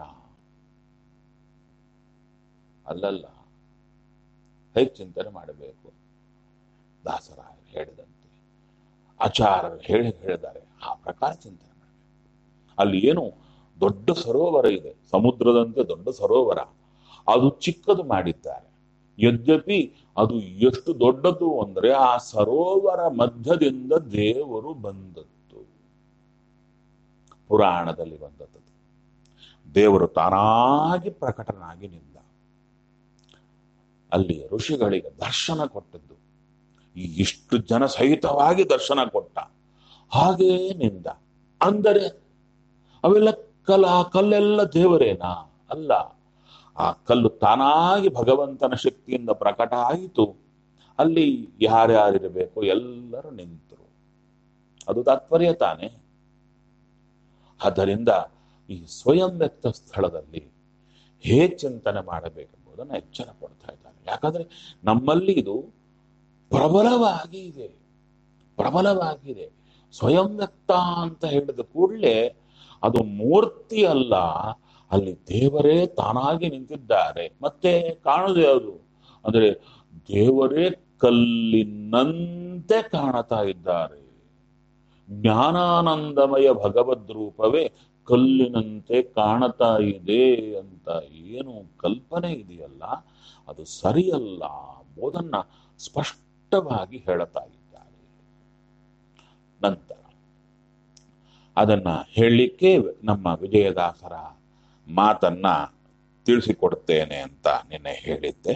Speaker 1: ಅಲ್ಲಲ್ಲ ಹೇಗೆ ಚಿಂತನೆ ಮಾಡಬೇಕು ದಾಸರಾಯರು ಹೇಳಿದಂತೆ ಆಚಾರ್ಯರು ಹೇಳಿ ಹೇಳಿದ್ದಾರೆ ಆ ಪ್ರಕಾರ ಚಿಂತನೆ ಮಾಡಬೇಕು ಅಲ್ಲಿ ಏನು ದೊಡ್ಡ ಸರೋವರ ಇದೆ ಸಮುದ್ರದಂತೆ ದೊಡ್ಡ ಸರೋವರ ಅದು ಚಿಕ್ಕದು ಮಾಡಿದ್ದಾರೆ ಯದ್ಯಪಿ ಅದು ಎಷ್ಟು ದೊಡ್ಡದು ಅಂದ್ರೆ ಆ ಸರೋವರ ಮಧ್ಯದಿಂದ ದೇವರು ಬಂದದ್ದು ಪುರಾಣದಲ್ಲಿ ಬಂದದ್ದು ದೇವರು ತಾನಾಗಿ ಪ್ರಕಟನಾಗಿ ನಿಂದ ಅಲ್ಲಿ ಋಷಿಗಳಿಗೆ ದರ್ಶನ ಕೊಟ್ಟದ್ದು ಈ ಇಷ್ಟು ಜನ ಸಹಿತವಾಗಿ ದರ್ಶನ ಕೊಟ್ಟ ಹಾಗೇ ನಿಂದ ಅಂದರೆ ಅವೆಲ್ಲ ಕಲ್ಲ ಆ ಕಲ್ಲೆಲ್ಲ ದೇವರೇನಾ ಅಲ್ಲ ಆ ಕಲ್ಲು ತಾನಾಗಿ ಭಗವಂತನ ಶಕ್ತಿಯಿಂದ ಪ್ರಕಟ ಆಯಿತು ಅಲ್ಲಿ ಯಾರ್ಯಾರಿರಬೇಕು ಎಲ್ಲರೂ ನಿಂತರು ಅದು ತಾತ್ಪರ್ಯ ತಾನೆ ಆದ್ದರಿಂದ ಈ ಸ್ವಯಂ ವ್ಯಕ್ತ ಸ್ಥಳದಲ್ಲಿ ಹೇಗೆ ಚಿಂತನೆ ಮಾಡಬೇಕೆಂಬುದನ್ನು ಎಚ್ಚರ ಪಡ್ತಾ ಇದ್ದಾರೆ ಯಾಕಂದ್ರೆ ನಮ್ಮಲ್ಲಿ ಇದು ಪ್ರಬಲವಾಗಿ ಇದೆ ಪ್ರಬಲವಾಗಿದೆ ಸ್ವಯಂ ವ್ಯಕ್ತ ಅಂತ ಹೇಳಿದ ಕೂಡಲೇ ಅದು ಮೂರ್ತಿ ಅಲ್ಲ ಅಲ್ಲಿ ದೇವರೇ ತಾನಾಗಿ ನಿಂತಿದ್ದಾರೆ ಮತ್ತೆ ಕಾಣುದು ಯಾವುದು ಅಂದ್ರೆ ದೇವರೇ ಕಲ್ಲಿನಂತೆ ಕಾಣತಾ ಇದ್ದಾರೆ ಜ್ಞಾನಾನಂದಮಯ ಭಗವದ್ ರೂಪವೇ ಕಲ್ಲಿನಂತೆ ಕಾಣತಾ ಇದೆ ಅಂತ ಏನು ಕಲ್ಪನೆ ಇದೆಯಲ್ಲ ಅದು ಸರಿಯಲ್ಲ ಎಂಬುದನ್ನ ಸ್ಪಷ್ಟವಾಗಿ ಹೇಳುತ್ತಾ ಇದ್ದಾರೆ ನಂತರ ಅದನ್ನ ಹೇಳಲಿಕ್ಕೆ ನಮ್ಮ ವಿಜಯದಾಸರ ಮಾತನ್ನ ತಿಳಿಸಿಕೊಡ್ತೇನೆ ಅಂತ ನಿನ್ನೆ ಹೇಳಿದ್ದೆ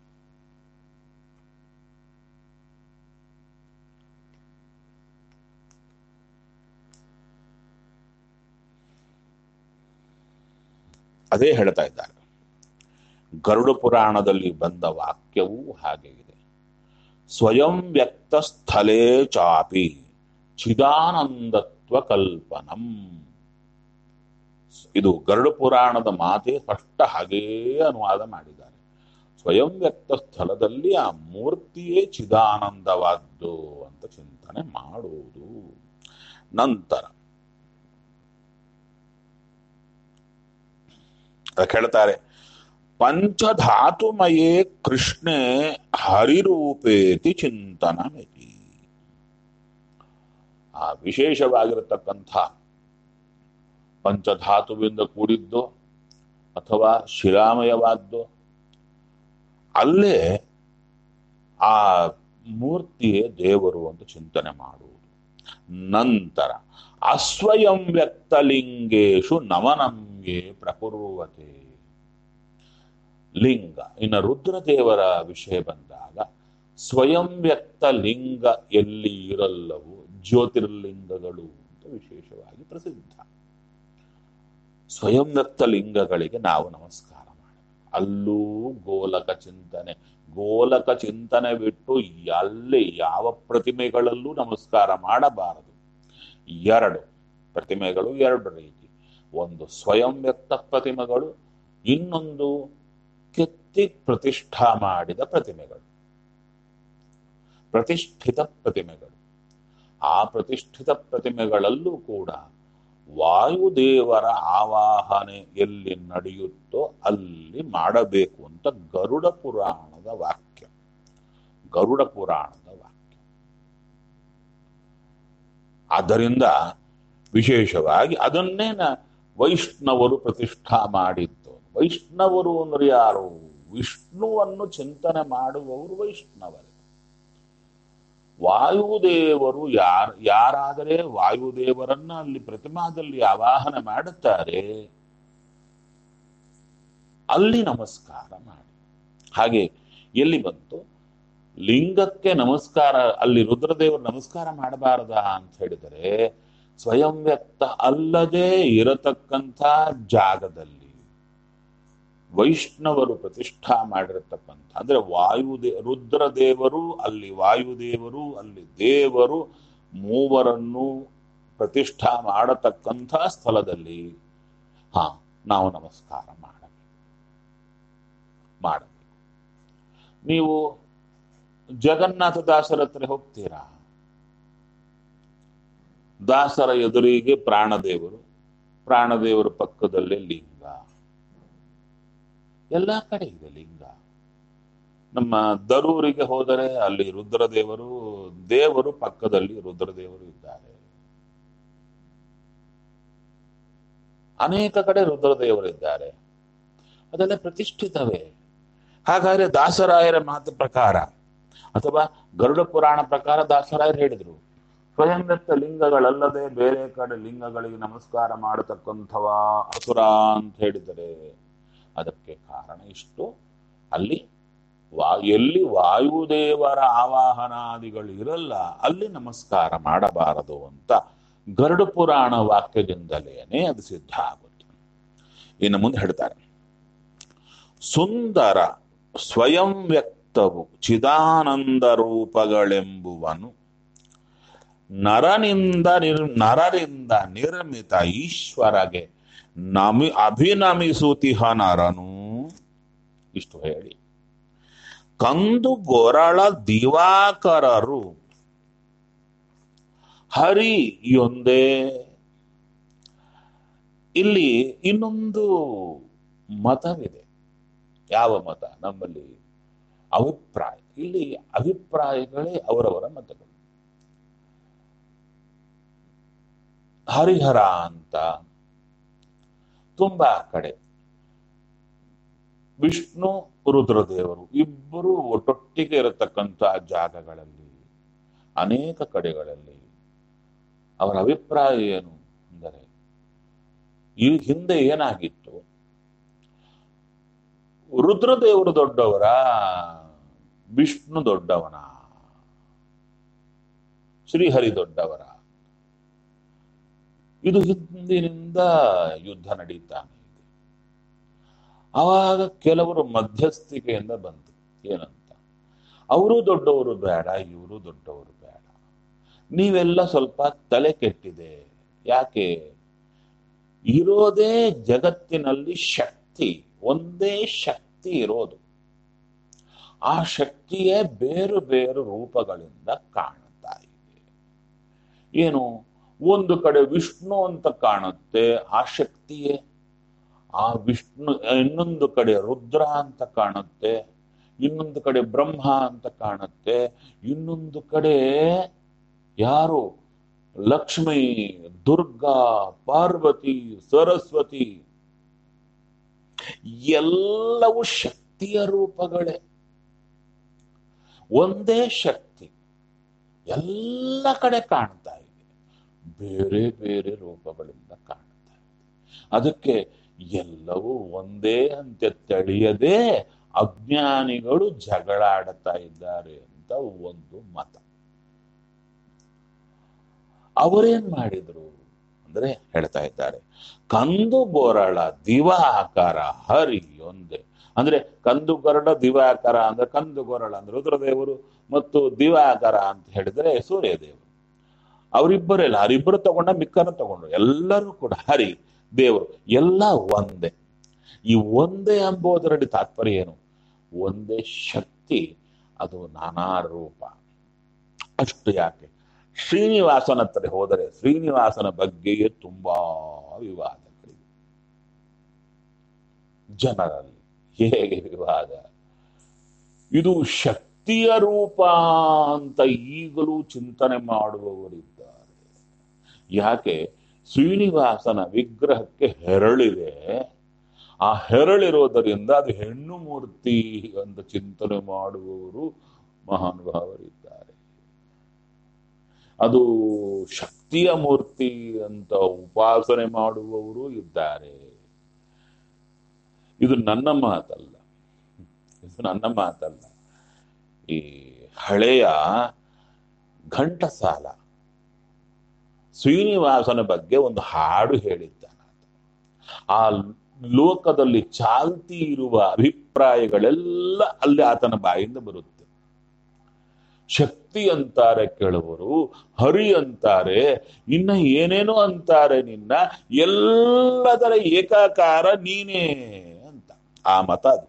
Speaker 1: ಅದೇ ಹೇಳ್ತಾ ಇದ್ದಾರೆ ಗರುಡ ಪುರಾಣದಲ್ಲಿ ಬಂದ ವಾಕ್ಯವೂ ಹಾಗೆ ಇದೆ ಸ್ವಯಂ ವ್ಯಕ್ತ ಸ್ಥಳೇ ಚಾಪಿ ಚಿದಾನಂದತ್ವ ಕಲ್ಪನಂ ಇದು ಗರುಡ ಪುರಾಣದ ಮಾತೆ ಸ್ಪಷ್ಟ ಹಾಗೇ ಅನುವಾದ ಮಾಡಿದ್ದಾರೆ ಸ್ವಯಂ ವ್ಯಕ್ತ ಸ್ಥಳದಲ್ಲಿ ಆ ಮೂರ್ತಿಯೇ ಚಿದಾನಂದವಾದ್ದು ಅಂತ ಚಿಂತನೆ ಮಾಡುವುದು ನಂತರ ಅದಕ್ಕೆ ಹೇಳ್ತಾರೆ ಪಂಚಧಾತುಮಯೇ ಕೃಷ್ಣೆ ಹರಿರೂಪೇತಿ ಚಿಂತನಮಿತಿ ಆ ವಿಶೇಷವಾಗಿರತಕ್ಕಂಥ ಪಂಚಧಾತುವಿಂದ ಕೂಡಿದ್ದು ಅಥವಾ ಶಿಲಾಮಯವಾದ್ದು ಅಲ್ಲೇ ಆ ಮೂರ್ತಿಯೇ ದೇವರು ಅಂತ ಚಿಂತನೆ ಮಾಡುವುದು ನಂತರ ಅಸ್ವಯಂ ವ್ಯಕ್ತಲಿಂಗೇಶು ನಮನಂಗೆ ಪ್ರಕುರುವತೆ ಲಿಂಗ ಇನ್ನು ರುದ್ರದೇವರ ವಿಷಯ ಬಂದಾಗ ಸ್ವಯಂ ವ್ಯಕ್ತ ಲಿಂಗ ಎಲ್ಲಿ ಇರಲ್ಲವು ಜ್ಯೋತಿರ್ಲಿಂಗಗಳು ಅಂತ ವಿಶೇಷವಾಗಿ ಪ್ರಸಿದ್ಧ ಸ್ವಯಂ ವ್ಯಕ್ತ ಲಿಂಗಗಳಿಗೆ ನಾವು ನಮಸ್ಕಾರ ಮಾಡಬೇಕು ಅಲ್ಲೂ ಗೋಲಕ ಚಿಂತನೆ ಗೋಲಕ ಚಿಂತನೆ ಬಿಟ್ಟು ಅಲ್ಲಿ ಯಾವ ಪ್ರತಿಮೆಗಳಲ್ಲೂ ನಮಸ್ಕಾರ ಮಾಡಬಾರದು ಎರಡು ಪ್ರತಿಮೆಗಳು ಎರಡು ರೀತಿ ಒಂದು ಸ್ವಯಂ ವ್ಯಕ್ತ ಪ್ರತಿಮೆಗಳು ಇನ್ನೊಂದು ಕೆತ್ತಿ ಪ್ರತಿಷ್ಠಾ ಮಾಡಿದ ಪ್ರತಿಮೆಗಳು ಪ್ರತಿಷ್ಠಿತ ಪ್ರತಿಮೆಗಳು ಆ ಪ್ರತಿಷ್ಠಿತ ಪ್ರತಿಮೆಗಳಲ್ಲೂ ಕೂಡ ವಾಯುದೇವರ ಆವಾಹನೆ ಎಲ್ಲಿ ನಡೆಯುತ್ತೋ ಅಲ್ಲಿ ಮಾಡಬೇಕು ಅಂತ ಗರುಡ ಪುರಾಣದ ವಾಕ್ಯ ಗರುಡ ಪುರಾಣದ ವಾಕ್ಯ ಆದ್ದರಿಂದ ವಿಶೇಷವಾಗಿ ಅದನ್ನೇ ನ- ವೈಷ್ಣವರು ಪ್ರತಿಷ್ಠಾ ಮಾಡಿದ್ದು ವೈಷ್ಣವರು ಅಂದ್ರೆ ಯಾರು ವಿಷ್ಣುವನ್ನು ಚಿಂತನೆ ಮಾಡುವವರು ವೈಷ್ಣವರೇ ವಾಯುದೇವರು ಯಾರ ಯಾರಾದರೆ ವಾಯುದೇವರನ್ನ ಅಲ್ಲಿ ಪ್ರತಿಮಾದಲ್ಲಿ ಆವಾಹನೆ ಮಾಡುತ್ತಾರೆ ಅಲ್ಲಿ ನಮಸ್ಕಾರ ಮಾಡಿ ಹಾಗೆ ಎಲ್ಲಿ ಬಂತು ಲಿಂಗಕ್ಕೆ ನಮಸ್ಕಾರ ಅಲ್ಲಿ ರುದ್ರದೇವರು ನಮಸ್ಕಾರ ಮಾಡಬಾರದಾ ಅಂತ ಹೇಳಿದರೆ ಸ್ವಯಂ ವ್ಯಕ್ತ ಅಲ್ಲದೆ ಇರತಕ್ಕಂಥ ಜಾಗದಲ್ಲಿ ವೈಷ್ಣವರು ಪ್ರತಿಷ್ಠಾ ಮಾಡಿರತಕ್ಕಂಥ ಅಂದ್ರೆ ವಾಯುದೇ ರುದ್ರದೇವರು ಅಲ್ಲಿ ವಾಯುದೇವರು ಅಲ್ಲಿ ದೇವರು ಮೂವರನ್ನು ಪ್ರತಿಷ್ಠಾ ಮಾಡತಕ್ಕಂಥ ಸ್ಥಳದಲ್ಲಿ ಹಾ ನಾವು ನಮಸ್ಕಾರ ಮಾಡಬೇಕು ಮಾಡಬೇಕು ನೀವು ಜಗನ್ನಾಥ ದಾಸರ ಹತ್ರ ಹೋಗ್ತೀರಾ ದಾಸರ ಎದುರಿಗೆ ಪ್ರಾಣದೇವರು ಪ್ರಾಣದೇವರ ಪಕ್ಕದಲ್ಲೇ ಲಿಂಗ ಎಲ್ಲ ಕಡೆ ಇದೆ ಲಿಂಗ ನಮ್ಮ ದರೂರಿಗೆ ಹೋದರೆ ಅಲ್ಲಿ ರುದ್ರದೇವರು ದೇವರು ಪಕ್ಕದಲ್ಲಿ ರುದ್ರದೇವರು ಇದ್ದಾರೆ ಅನೇಕ ಕಡೆ ರುದ್ರದೇವರಿದ್ದಾರೆ ಅದೆಲ್ಲ ಪ್ರತಿಷ್ಠಿತವೇ ಹಾಗಾದ್ರೆ ದಾಸರಾಯರ ಮಾತು ಪ್ರಕಾರ ಅಥವಾ ಗರುಡ ಪುರಾಣ ಪ್ರಕಾರ ದಾಸರಾಯರು ಹೇಳಿದ್ರು ಸ್ವಯಂ ವ್ಯಕ್ತ ಲಿಂಗಗಳಲ್ಲದೆ ಬೇರೆ ಕಡೆ ಲಿಂಗಗಳಿಗೆ ನಮಸ್ಕಾರ ಮಾಡತಕ್ಕಂಥವ ಅಸುರ ಅಂತ ಹೇಳಿದರೆ ಅದಕ್ಕೆ ಕಾರಣ ಇಷ್ಟು ಅಲ್ಲಿ ವಾ ಎಲ್ಲಿ ವಾಯುದೇವರ ಆವಾಹನಾದಿಗಳು ಇರಲ್ಲ ಅಲ್ಲಿ ನಮಸ್ಕಾರ ಮಾಡಬಾರದು ಅಂತ ಗರುಡ ಪುರಾಣ ವಾಕ್ಯದಿಂದಲೇನೆ ಅದು ಸಿದ್ಧ ಆಗುತ್ತೆ ಇನ್ನು ಮುಂದೆ ಹೇಳ್ತಾರೆ ಸುಂದರ ಸ್ವಯಂ ವ್ಯಕ್ತವು ಚಿದಾನಂದ ರೂಪಗಳೆಂಬುವನು ನರನಿಂದ ನಿರ್ ನರರಿಂದ ನಿರ್ಮಿತ ಈಶ್ವರಗೆ ನಮಿ ಅಭಿನಮಿಸುತಿಹ ನರನು ಇಷ್ಟು ಹೇಳಿ ಕಂದು ಗೊರಳ ದಿವಾಕರರು ಹರಿಯೊಂದೇ ಇಲ್ಲಿ ಇನ್ನೊಂದು ಮತವಿದೆ ಯಾವ ಮತ ನಮ್ಮಲ್ಲಿ ಅಭಿಪ್ರಾಯ ಇಲ್ಲಿ ಅಭಿಪ್ರಾಯಗಳೇ ಅವರವರ ಮತಗಳು ಹರಿಹರ ಅಂತ ತುಂಬಾ ಕಡೆ ವಿಷ್ಣು ರುದ್ರದೇವರು ಇಬ್ಬರು ಒಟ್ಟೊಟ್ಟಿಗೆ ಇರತಕ್ಕಂಥ ಜಾಗಗಳಲ್ಲಿ ಅನೇಕ ಕಡೆಗಳಲ್ಲಿ ಅವರ ಅಭಿಪ್ರಾಯ ಏನು ಅಂದರೆ ಈ ಹಿಂದೆ ಏನಾಗಿತ್ತು ರುದ್ರದೇವರು ದೊಡ್ಡವರ ವಿಷ್ಣು ದೊಡ್ಡವನ ಶ್ರೀಹರಿ ದೊಡ್ಡವರ ಇದು ಹಿಂದಿನಿಂದ ಯುದ್ಧ ನಡೀತಾನೆ ಇದೆ ಆವಾಗ ಕೆಲವರು ಮಧ್ಯಸ್ಥಿಕೆಯಿಂದ ಬಂತು ಏನಂತ ಅವರು ದೊಡ್ಡವರು ಬೇಡ ಇವರು ದೊಡ್ಡವರು ಬೇಡ ನೀವೆಲ್ಲ ಸ್ವಲ್ಪ ತಲೆ ಕೆಟ್ಟಿದೆ ಯಾಕೆ ಇರೋದೇ ಜಗತ್ತಿನಲ್ಲಿ ಶಕ್ತಿ ಒಂದೇ ಶಕ್ತಿ ಇರೋದು ಆ ಶಕ್ತಿಯೇ ಬೇರು ಬೇರು ರೂಪಗಳಿಂದ ಕಾಣುತ್ತಾ ಇದೆ ಏನು ಒಂದು ಕಡೆ ವಿಷ್ಣು ಅಂತ ಕಾಣುತ್ತೆ ಆ ಶಕ್ತಿಯೇ ಆ ವಿಷ್ಣು ಇನ್ನೊಂದು ಕಡೆ ರುದ್ರ ಅಂತ ಕಾಣುತ್ತೆ ಇನ್ನೊಂದು ಕಡೆ ಬ್ರಹ್ಮ ಅಂತ ಕಾಣುತ್ತೆ ಇನ್ನೊಂದು ಕಡೆ ಯಾರು ಲಕ್ಷ್ಮಿ ದುರ್ಗಾ ಪಾರ್ವತಿ ಸರಸ್ವತಿ ಎಲ್ಲವೂ ಶಕ್ತಿಯ ರೂಪಗಳೇ ಒಂದೇ ಶಕ್ತಿ ಎಲ್ಲ ಕಡೆ ಕಾಣ್ತಾ ಇದೆ ಬೇರೆ ಬೇರೆ ರೂಪಗಳಿಂದ ಕಾಣ್ತಾ ಇದೆ ಅದಕ್ಕೆ ಎಲ್ಲವೂ ಒಂದೇ ಅಂತ ತಿಳಿಯದೆ ಅಜ್ಞಾನಿಗಳು ಜಗಳಾಡ್ತಾ ಇದ್ದಾರೆ ಅಂತ ಒಂದು ಮತ ಅವರೇನ್ ಮಾಡಿದ್ರು ಅಂದ್ರೆ ಹೇಳ್ತಾ ಇದ್ದಾರೆ ಕಂದು ಬೋರಳ ದಿವಾಕಾರ ಹರಿ ಒಂದೇ ಅಂದ್ರೆ ಕಂದು ಗೊರಳ ದಿವಾಕರ ಅಂದ್ರೆ ಕಂದು ಗೊರಳ ಅಂದ್ರೆ ರುದ್ರದೇವರು ಮತ್ತು ದಿವಾಕರ ಅಂತ ಹೇಳಿದ್ರೆ ಸೂರ್ಯದೇವರು ಅವರಿಬ್ಬರೆಲ್ಲ ಅವರಿಬ್ಬರು ತಗೊಂಡ ಮಿಕ್ಕನ ತಗೊಂಡ್ರು ಎಲ್ಲರೂ ಕೂಡ ಹರಿ ದೇವರು ಎಲ್ಲ ಒಂದೇ ಈ ಒಂದೇ ಎಂಬುದರಲ್ಲಿ ತಾತ್ಪರ್ಯ ಏನು ಒಂದೇ ಶಕ್ತಿ ಅದು ನಾನಾ ರೂಪ ಅಷ್ಟು ಯಾಕೆ ಶ್ರೀನಿವಾಸನ ಹತ್ರ ಹೋದರೆ ಶ್ರೀನಿವಾಸನ ಬಗ್ಗೆಯೇ ತುಂಬಾ ವಿವಾದಗಳಿವೆ ಜನರಲ್ಲಿ ಹೇಗೆ ವಿವಾದ ಇದು ಶಕ್ತಿಯ ರೂಪ ಅಂತ ಈಗಲೂ ಚಿಂತನೆ ಮಾಡುವವರಿದ್ದಾರೆ ಯಾಕೆ ಶ್ರೀನಿವಾಸನ ವಿಗ್ರಹಕ್ಕೆ ಹೆರಳಿದೆ ಆ ಹೆರಳಿರೋದರಿಂದ ಅದು ಹೆಣ್ಣು ಮೂರ್ತಿ ಅಂತ ಚಿಂತನೆ ಮಾಡುವವರು ಮಹಾನುಭಾವರಿದ್ದಾರೆ ಅದು ಶಕ್ತಿಯ ಮೂರ್ತಿ ಅಂತ ಉಪಾಸನೆ ಮಾಡುವವರು ಇದ್ದಾರೆ ಇದು ನನ್ನ ಮಾತಲ್ಲ ಇದು ನನ್ನ ಮಾತಲ್ಲ ಈ ಹಳೆಯ ಘಂಟಸಾಲ ಶ್ರೀನಿವಾಸನ ಬಗ್ಗೆ ಒಂದು ಹಾಡು ಹೇಳಿದ್ದಾನ ಆ ಲೋಕದಲ್ಲಿ ಚಾಲ್ತಿ ಇರುವ ಅಭಿಪ್ರಾಯಗಳೆಲ್ಲ ಅಲ್ಲಿ ಆತನ ಬಾಯಿಂದ ಬರುತ್ತೆ ಶಕ್ತಿ ಅಂತಾರೆ ಕೆಲವರು ಹರಿ ಅಂತಾರೆ ಇನ್ನ ಏನೇನೋ ಅಂತಾರೆ ನಿನ್ನ ಎಲ್ಲದರ ಏಕಾಕಾರ ನೀನೇ ಅಂತ ಆ ಮತ ಅದು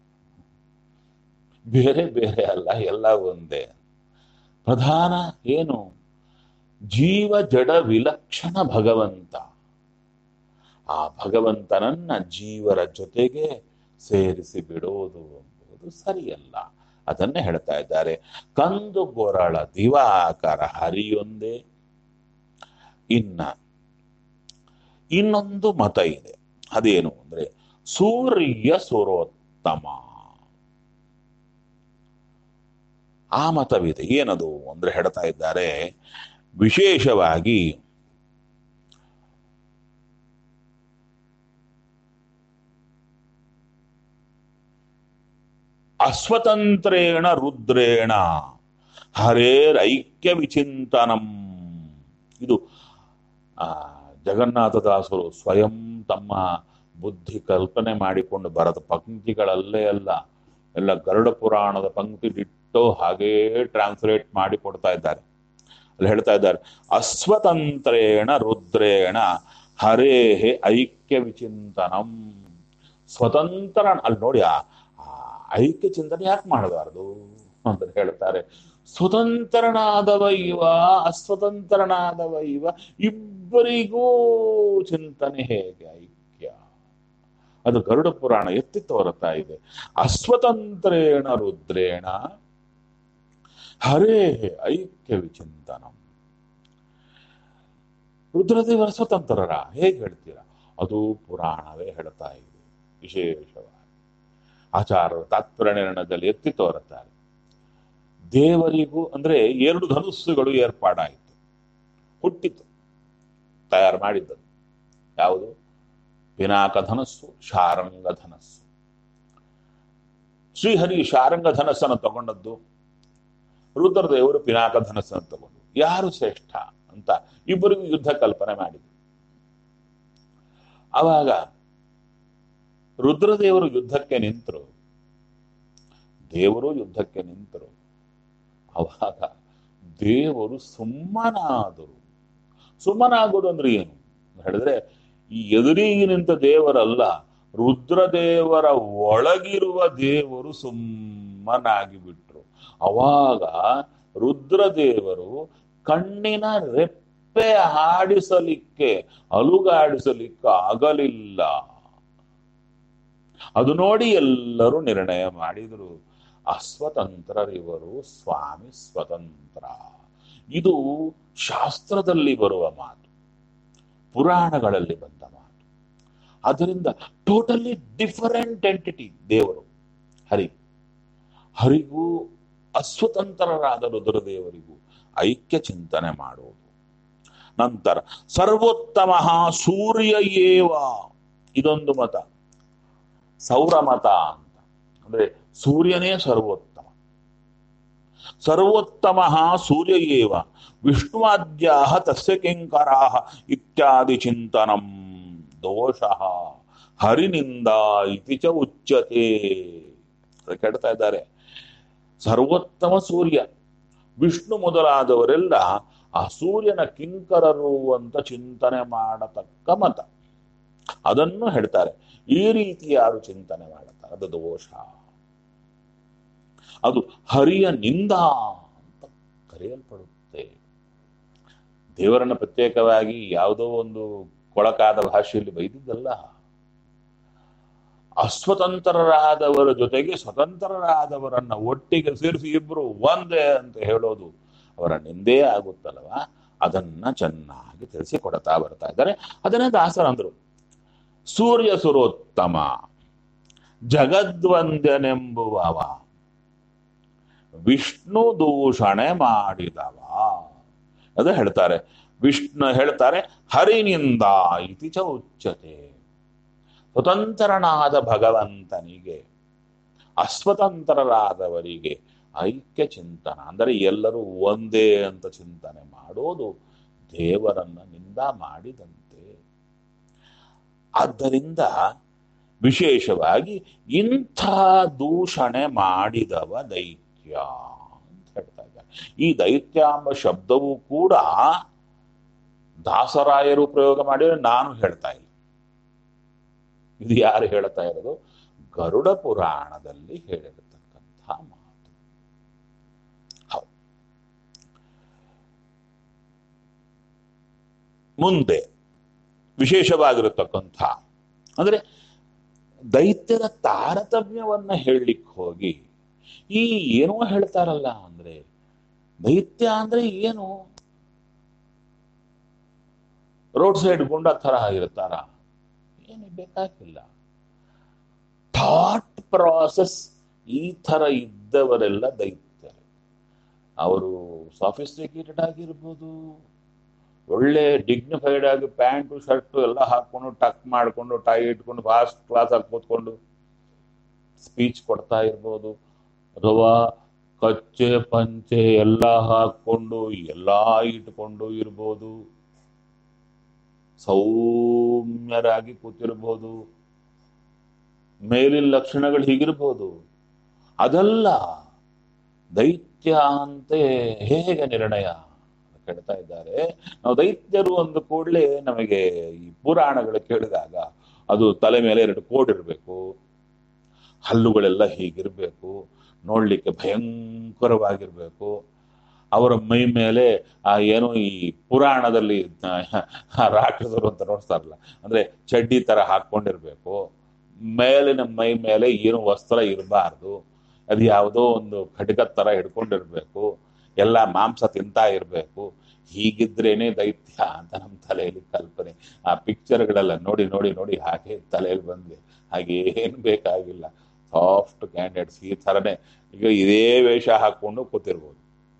Speaker 1: ಬೇರೆ ಬೇರೆ ಅಲ್ಲ ಎಲ್ಲ ಒಂದೇ ಪ್ರಧಾನ ಏನು ಜೀವ ಜಡ ವಿಲಕ್ಷಣ ಭಗವಂತ ಆ ಭಗವಂತನನ್ನ ಜೀವರ ಜೊತೆಗೆ ಸೇರಿಸಿ ಬಿಡೋದು ಎಂಬುದು ಸರಿಯಲ್ಲ ಅದನ್ನೇ ಹೇಳ್ತಾ ಇದ್ದಾರೆ ಕಂದು ಗೊರಳ ದಿವಾಕರ ಹರಿಯೊಂದೇ ಇನ್ನ ಇನ್ನೊಂದು ಮತ ಇದೆ ಅದೇನು ಅಂದ್ರೆ ಸೂರ್ಯ ಸುರೋತ್ತಮ ಆ ಮತವಿದೆ ಏನದು ಅಂದ್ರೆ ಹೇಳ್ತಾ ಇದ್ದಾರೆ ವಿಶೇಷವಾಗಿ ಅಸ್ವತಂತ್ರೇಣ ರುದ್ರೇಣ ಹರೇರೈಕ್ಯ ವಿಚಿಂತನಂ ಇದು ಆ, ಜಗನ್ನಾಥದಾಸರು ಸ್ವಯಂ ತಮ್ಮ ಬುದ್ಧಿ ಕಲ್ಪನೆ ಮಾಡಿಕೊಂಡು ಬರದ ಪಂಕ್ತಿಗಳಲ್ಲೇ ಅಲ್ಲ ಎಲ್ಲ ಗರುಡ ಪುರಾಣದ ಪಂಕ್ತಿ ಬಿಟ್ಟು ಹಾಗೇ ಟ್ರಾನ್ಸ್ಲೇಟ್ ಮಾಡಿ ಕೊಡ್ತಾ ಇದ್ದಾರೆ ಅಲ್ಲಿ ಹೇಳ್ತಾ ಇದ್ದಾರೆ ಅಸ್ವತಂತ್ರೇಣ ರುದ್ರೇಣ ಹರೇಹೆ ಐಕ್ಯ ವಿಚಿಂತನಂ ಸ್ವತಂತ್ರ ಅಲ್ಲಿ ನೋಡಿ ಆ ಆ ಐಕ್ಯ ಚಿಂತನೆ ಯಾಕೆ ಮಾಡಬಾರದು ಅಂತ ಹೇಳ್ತಾರೆ ಸ್ವತಂತ್ರನಾದವ ಇವ ಅಸ್ವತಂತ್ರನಾದವ ಇವ ಇಬ್ಬರಿಗೂ ಚಿಂತನೆ ಹೇಗೆ ಐಕ್ಯ ಅದು ಗರುಡ ಪುರಾಣ ಎತ್ತಿ ತೋರುತ್ತಾ ಇದೆ ಅಸ್ವತಂತ್ರೇಣ ರುದ್ರೇಣ ಹರೇ ಐಕ್ಯ ವಿಚಿಂತನಂ ರುದ್ರದೇವರ ಸ್ವತಂತ್ರರ ಹೇಗೆ ಹೇಳ್ತೀರಾ ಅದು ಪುರಾಣವೇ ಹೇಳ್ತಾ ಇದೆ ವಿಶೇಷವಾಗಿ ಆಚಾರ್ಯರು ತಾತ್ಪರ್ಯ ನಿರ್ಣಯದಲ್ಲಿ ಎತ್ತಿ ತೋರುತ್ತಾರೆ ದೇವರಿಗೂ ಅಂದ್ರೆ ಎರಡು ಧನುಸ್ಸುಗಳು ಏರ್ಪಾಡಾಯಿತು ಹುಟ್ಟಿತು ತಯಾರು ಮಾಡಿದ್ದದು ಯಾವುದು ಪಿನಾಕ ಧನಸ್ಸು ಶಾರಂಗ ಧನಸ್ಸು ಶ್ರೀಹರಿ ಶಾರಂಗ ಧನಸ್ಸನ್ನು ತಗೊಂಡದ್ದು ರುದ್ರದೇವರು ಪಿನಾಕ ಧನಸ್ಸನ್ನು ತಗೊಂಡು ಯಾರು ಶ್ರೇಷ್ಠ ಅಂತ ಇಬ್ಬರಿಗೂ ಯುದ್ಧ ಕಲ್ಪನೆ ಮಾಡಿದ್ರು ಆವಾಗ ರುದ್ರದೇವರು ಯುದ್ಧಕ್ಕೆ ನಿಂತರು ದೇವರು ಯುದ್ಧಕ್ಕೆ ನಿಂತರು ಅವಾಗ ದೇವರು ಸುಮ್ಮನಾದರು ಸುಮ್ಮನಾಗೋದು ಅಂದ್ರೆ ಏನು ಅಂತ ಹೇಳಿದ್ರೆ ಈ ಎದುರಿಗೆ ನಿಂತ ದೇವರಲ್ಲ ರುದ್ರದೇವರ ಒಳಗಿರುವ ದೇವರು ಸುಮ್ಮನಾಗಿ ಬಿಟ್ರು ಅವಾಗ ರುದ್ರದೇವರು ಕಣ್ಣಿನ ರೆಪ್ಪೆ ಹಾಡಿಸಲಿಕ್ಕೆ ಅಲುಗಾಡಿಸಲಿಕ್ಕೆ ಆಗಲಿಲ್ಲ ಅದು ನೋಡಿ ಎಲ್ಲರೂ ನಿರ್ಣಯ ಮಾಡಿದರು ಅಸ್ವತಂತ್ರರಿವರು ಸ್ವಾಮಿ ಸ್ವತಂತ್ರ ಇದು ಶಾಸ್ತ್ರದಲ್ಲಿ ಬರುವ ಮಾತು ಪುರಾಣಗಳಲ್ಲಿ ಬಂದ ಮಾತು ಅದರಿಂದ ಟೋಟಲಿ ಡಿಫರೆಂಟ್ ಎಂಟಿಟಿ ದೇವರು ಹರಿ ಹರಿಗೂ ಅಸ್ವತಂತ್ರರಾದ ರುದ್ರದೇವರಿಗೂ ಐಕ್ಯ ಚಿಂತನೆ ಮಾಡುವುದು ನಂತರ ಸರ್ವೋತ್ತಮ ಸೂರ್ಯ ಏವ ಇದೊಂದು ಮತ ಸೌರ ಮತ ಅಂತ ಅಂದ್ರೆ ಸೂರ್ಯನೇ ಸರ್ವೋತ್ತಮ ಸರ್ವೋತ್ತಮ ಸೂರ್ಯ ಏವ ವಿಷ್ಣುವಾದ್ಯಾ ತಸ್ಯ ಕಿಂಕರಾ ಇತ್ಯಾದಿ ಚಿಂತನಂ ದೋಷ ಹರಿನಿಂದ ಇತಿ ಚ ಉಚ್ಯತೆ ಅದಕ್ಕೆ ಹೇಳ್ತಾ ಇದ್ದಾರೆ ಸರ್ವೋತ್ತಮ ಸೂರ್ಯ ವಿಷ್ಣು ಮೊದಲಾದವರೆಲ್ಲ ಆ ಸೂರ್ಯನ ಕಿಂಕರರು ಅಂತ ಚಿಂತನೆ ಮಾಡತಕ್ಕ ಮತ ಅದನ್ನು ಹೇಳ್ತಾರೆ ಈ ರೀತಿ ಯಾರು ಚಿಂತನೆ ಮಾಡುತ್ತಾರೆ ಅದು ದೋಷ ಅದು ಹರಿಯ ನಿಂದ ಅಂತ ಕರೆಯಲ್ಪಡುತ್ತೆ ದೇವರನ್ನ ಪ್ರತ್ಯೇಕವಾಗಿ ಯಾವುದೋ ಒಂದು ಕೊಳಕಾದ ಭಾಷೆಯಲ್ಲಿ ಬೈದಿದ್ದಲ್ಲ ಅಸ್ವತಂತ್ರರಾದವರ ಜೊತೆಗೆ ಸ್ವತಂತ್ರರಾದವರನ್ನ ಒಟ್ಟಿಗೆ ಸೇರಿಸಿ ಇಬ್ರು ಒಂದೇ ಅಂತ ಹೇಳೋದು ಅವರ ನಿಂದೇ ಆಗುತ್ತಲ್ವ ಅದನ್ನ ಚೆನ್ನಾಗಿ ತಿಳಿಸಿ ಕೊಡ್ತಾ ಬರ್ತಾ ಇದ್ದಾರೆ ಅದನ್ನೇ ದಾಸರಂದ್ರು ಸೂರ್ಯ ಸುರೋತ್ತಮ ಜಗದ್ವಂದ್ಯನೆಂಬುವವ ವಿಷ್ಣು ದೂಷಣೆ ಮಾಡಿದವ ಅದು ಹೇಳ್ತಾರೆ ವಿಷ್ಣು ಹೇಳ್ತಾರೆ ಹರಿನಿಂದ ಇತಿ ಚ ಉಚ್ಯತೆ ಸ್ವತಂತ್ರನಾದ ಭಗವಂತನಿಗೆ ಅಸ್ವತಂತ್ರರಾದವರಿಗೆ ಐಕ್ಯ ಚಿಂತನ ಅಂದರೆ ಎಲ್ಲರೂ ಒಂದೇ ಅಂತ ಚಿಂತನೆ ಮಾಡೋದು ದೇವರನ್ನ ನಿಂದ ಮಾಡಿದಂತೆ ಆದ್ದರಿಂದ ವಿಶೇಷವಾಗಿ ಇಂಥ ದೂಷಣೆ ಮಾಡಿದವ ದೈತ್ಯ ಅಂತ ಹೇಳ್ತಾ ಇದ್ದಾರೆ ಈ ದೈತ್ಯ ಎಂಬ ಶಬ್ದವೂ ಕೂಡ ದಾಸರಾಯರು ಪ್ರಯೋಗ ಮಾಡಿದ್ರೆ ನಾನು ಹೇಳ್ತಾ ಇಲ್ಲ ಇದು ಯಾರು ಹೇಳ್ತಾ ಇರೋದು ಗರುಡ ಪುರಾಣದಲ್ಲಿ ಹೇಳಿರತಕ್ಕಂಥ ಮಾತು ಹೌದು ಮುಂದೆ ವಿಶೇಷವಾಗಿರತಕ್ಕಂಥ ಅಂದ್ರೆ ದೈತ್ಯದ ತಾರತಮ್ಯವನ್ನ ಹೇಳಲಿಕ್ಕೆ ಹೋಗಿ ಈ ಏನೋ ಹೇಳ್ತಾರಲ್ಲ ಅಂದ್ರೆ ದೈತ್ಯ ಅಂದ್ರೆ ಏನು ರೋಡ್ ಸೈಡ್ ಗುಂಡ ತರ ಇರ್ತಾರ ಏನು ಬೇಕಾಗಿಲ್ಲ ಥಾಟ್ ಪ್ರಾಸೆಸ್ ಈ ತರ ಇದ್ದವರೆಲ್ಲ ದೈತ್ಯರು ಅವರು ಸಾಫಿಸ್ಟಿಕೇಟೆಡ್ ಆಗಿರ್ಬೋದು ಒಳ್ಳೆ ಡಿಗ್ನಿಫೈಡ್ ಆಗಿ ಪ್ಯಾಂಟು ಶರ್ಟು ಎಲ್ಲ ಹಾಕೊಂಡು ಟಕ್ ಮಾಡಿಕೊಂಡು ಟೈ ಇಟ್ಕೊಂಡು ಫಾಸ್ಟ್ ಕ್ಲಾಸ್ ಆಗಿ ಕೂತ್ಕೊಂಡು ಸ್ಪೀಚ್ ಕೊಡ್ತಾ ಇರ್ಬೋದು ಅಥವಾ ಕಚ್ಚೆ ಪಂಚೆ ಎಲ್ಲ ಹಾಕೊಂಡು ಎಲ್ಲ ಇಟ್ಕೊಂಡು ಇರ್ಬೋದು ಸೌಮ್ಯರಾಗಿ ಕೂತಿರ್ಬೋದು ಮೇಲಿನ ಲಕ್ಷಣಗಳು ಹೀಗಿರ್ಬೋದು ಅದಲ್ಲ ದೈತ್ಯ ಅಂತೆ ಹೇಗೆ ನಿರ್ಣಯ ಕೇಳ್ತಾ ಇದ್ದಾರೆ ನಾವು ದೈತ್ಯರು ಅಂದ ಕೂಡಲೇ ನಮಗೆ ಈ ಪುರಾಣಗಳು ಕೇಳಿದಾಗ ಅದು ತಲೆ ಮೇಲೆ ಎರಡು ಕೋಡ್ ಇರಬೇಕು ಹಲ್ಲುಗಳೆಲ್ಲ ಹೀಗಿರ್ಬೇಕು ನೋಡ್ಲಿಕ್ಕೆ ಭಯಂಕರವಾಗಿರ್ಬೇಕು ಅವರ ಮೈ ಮೇಲೆ ಆ ಏನೋ ಈ ಪುರಾಣದಲ್ಲಿ ಆ ರಾಕ್ಷಸರು ಅಂತ ನೋಡ್ತಾರಲ್ಲ ಅಂದ್ರೆ ಚಡ್ಡಿ ತರ ಹಾಕೊಂಡಿರ್ಬೇಕು ಮೇಲಿನ ಮೈ ಮೇಲೆ ಏನು ವಸ್ತ್ರ ಇರಬಾರ್ದು ಅದು ಯಾವುದೋ ಒಂದು ಖಡ್ಗ ತರ ಹಿಡ್ಕೊಂಡಿರ್ಬೇಕು ಎಲ್ಲ ಮಾಂಸ ತಿಂತಾ ಇರಬೇಕು ಹೀಗಿದ್ರೇನೆ ದೈತ್ಯ ಅಂತ ನಮ್ಮ ತಲೆಯಲ್ಲಿ ಕಲ್ಪನೆ ಆ ಪಿಕ್ಚರ್ಗಳೆಲ್ಲ ನೋಡಿ ನೋಡಿ ನೋಡಿ ಹಾಗೆ ತಲೆಯಲ್ಲಿ ಬಂದ್ವಿ ಹಾಗೆ ಏನು ಬೇಕಾಗಿಲ್ಲ ಸಾಫ್ಟ್ ಕ್ಯಾಂಡಿಡೇಟ್ಸ್ ಈ ಥರನೇ ಈಗ ಇದೇ ವೇಷ ಹಾಕೊಂಡು ಕೂತಿರ್ಬೋದು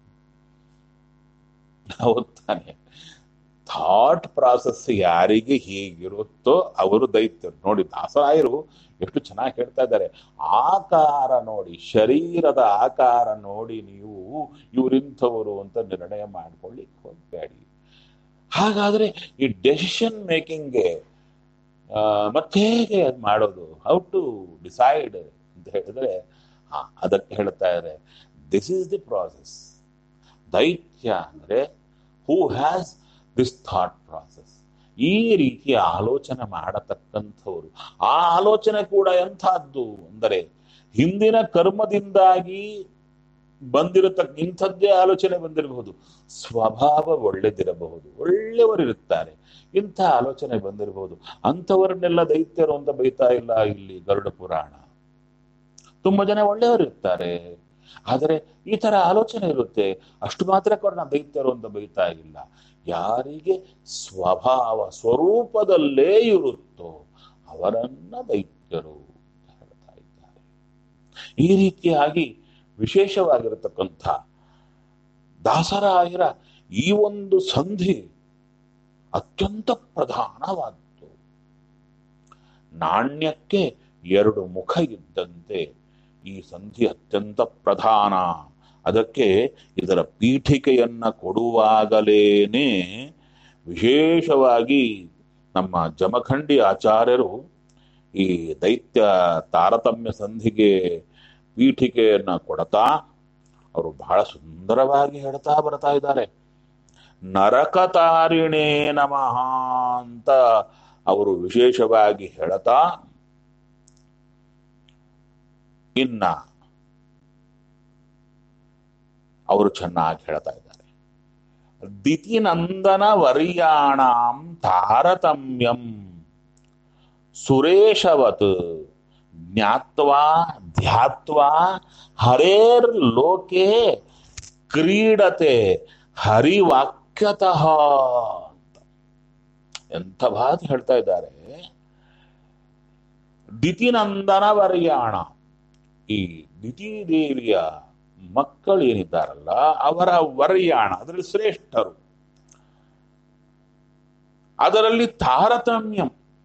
Speaker 1: ಹೌದ್ ತಾನೆ ಥಾಟ್ ಪ್ರಾಸೆಸ್ ಯಾರಿಗೆ ಹೀಗಿರುತ್ತೋ ಅವರು ದೈತ್ಯರು ನೋಡಿ ದಾಸರಾಯರು ಎಷ್ಟು ಚೆನ್ನಾಗಿ ಹೇಳ್ತಾ ಇದ್ದಾರೆ ಆಕಾರ ನೋಡಿ ಶರೀರದ ಆಕಾರ ನೋಡಿ ನೀವು ಇವರಿಂಥವರು ಅಂತ ನಿರ್ಣಯ ಮಾಡ್ಕೊಳ್ಳಿಕ್ಕೆ ಹೋಗಬೇಡಿ ಹಾಗಾದ್ರೆ ಈ ಡೆಸಿಷನ್ ಮೇಕಿಂಗ್ಗೆ ಮತ್ತೆ ಹೇಗೆ ಅದು ಮಾಡೋದು ಹೌ ಟು ಡಿಸೈಡ್ ಅಂತ ಹೇಳಿದ್ರೆ ಹಾ ಅದಕ್ಕೆ ಹೇಳ್ತಾ ಇದ್ದಾರೆ ದಿಸ್ ಈಸ್ ದಿ ಪ್ರಾಸೆಸ್ ದೈತ್ಯ ಅಂದ್ರೆ who has this thought process ಈ ರೀತಿಯ ಆಲೋಚನೆ ಮಾಡತಕ್ಕಂಥವ್ರು ಆ ಆಲೋಚನೆ ಕೂಡ ಎಂಥದ್ದು ಅಂದರೆ ಹಿಂದಿನ ಕರ್ಮದಿಂದಾಗಿ ಬಂದಿರತಕ್ಕ ಇಂಥದ್ದೇ ಆಲೋಚನೆ ಬಂದಿರಬಹುದು ಸ್ವಭಾವ ಒಳ್ಳೆದಿರಬಹುದು ಒಳ್ಳೆಯವರಿರುತ್ತಾರೆ ಇಂಥ ಆಲೋಚನೆ ಬಂದಿರಬಹುದು ಅಂಥವರನ್ನೆಲ್ಲ ದೈತ್ಯರು ಅಂತ ಬೈತಾ ಇಲ್ಲ ಇಲ್ಲಿ ಗರುಡ ಪುರಾಣ ತುಂಬಾ ಜನ ಒಳ್ಳೆಯವರಿರ್ತಾರೆ ಆದರೆ ಈ ತರ ಆಲೋಚನೆ ಇರುತ್ತೆ ಅಷ್ಟು ಮಾತ್ರ ಅವ್ರನ್ನ ದೈತ್ಯರು ಅಂತ ಬೈತಾ ಇಲ್ಲ ಯಾರಿಗೆ ಸ್ವಭಾವ ಸ್ವರೂಪದಲ್ಲೇ ಇರುತ್ತೋ ಅವರನ್ನ ದೈತ್ಯರು ಅಂತ ಹೇಳ್ತಾ ಇದ್ದಾರೆ ಈ ರೀತಿಯಾಗಿ ವಿಶೇಷವಾಗಿರತಕ್ಕಂಥ ದಾಸರಾಯರ ಈ ಒಂದು ಸಂಧಿ ಅತ್ಯಂತ ಪ್ರಧಾನವಾದ್ದು ನಾಣ್ಯಕ್ಕೆ ಎರಡು ಮುಖ ಇದ್ದಂತೆ ಈ ಸಂಧಿ ಅತ್ಯಂತ ಪ್ರಧಾನ ಅದಕ್ಕೆ ಇದರ ಪೀಠಿಕೆಯನ್ನ ಕೊಡುವಾಗಲೇನೆ ವಿಶೇಷವಾಗಿ ನಮ್ಮ ಜಮಖಂಡಿ ಆಚಾರ್ಯರು ಈ ದೈತ್ಯ ತಾರತಮ್ಯ ಸಂಧಿಗೆ ಪೀಠಿಕೆಯನ್ನ ಕೊಡತಾ ಅವರು ಬಹಳ ಸುಂದರವಾಗಿ ಹೇಳ್ತಾ ಬರ್ತಾ ಇದ್ದಾರೆ ನರಕತಾರಿಣೇ ನಮಃ ಅಂತ ಅವರು ವಿಶೇಷವಾಗಿ ಹೇಳ್ತಾ ಇನ್ನ ಅವರು ಚೆನ್ನಾಗಿ ಹೇಳ್ತಾ ಇದ್ದಾರೆ ದಿತಿನಂದನ ವರ್ಯಾಣಾಂ ತಾರತಮ್ಯಂ ಸುರೇಶವತ್ ಜ್ಞಾತ್ವಾ ಧ್ಯಾತ್ವಾ ಹರೇರ್ ಲೋಕೆ ಕ್ರೀಡತೆ ಹರಿವಾಕ್ಯತಃ ಅಂತ ಎಂಥ ಭಾತ್ ಹೇಳ್ತಾ ಇದ್ದಾರೆ ದಿತಿನಂದನ ವರ್ಯಾಣ ಈ ದಿತಿದೇವಿಯ ಮಕ್ಕಳು ಏನಿದ್ದಾರಲ್ಲ ಅವರ ವರ್ಯಾಣ ಅದರಲ್ಲಿ ಶ್ರೇಷ್ಠರು ಅದರಲ್ಲಿ ತಾರತಮ್ಯಂ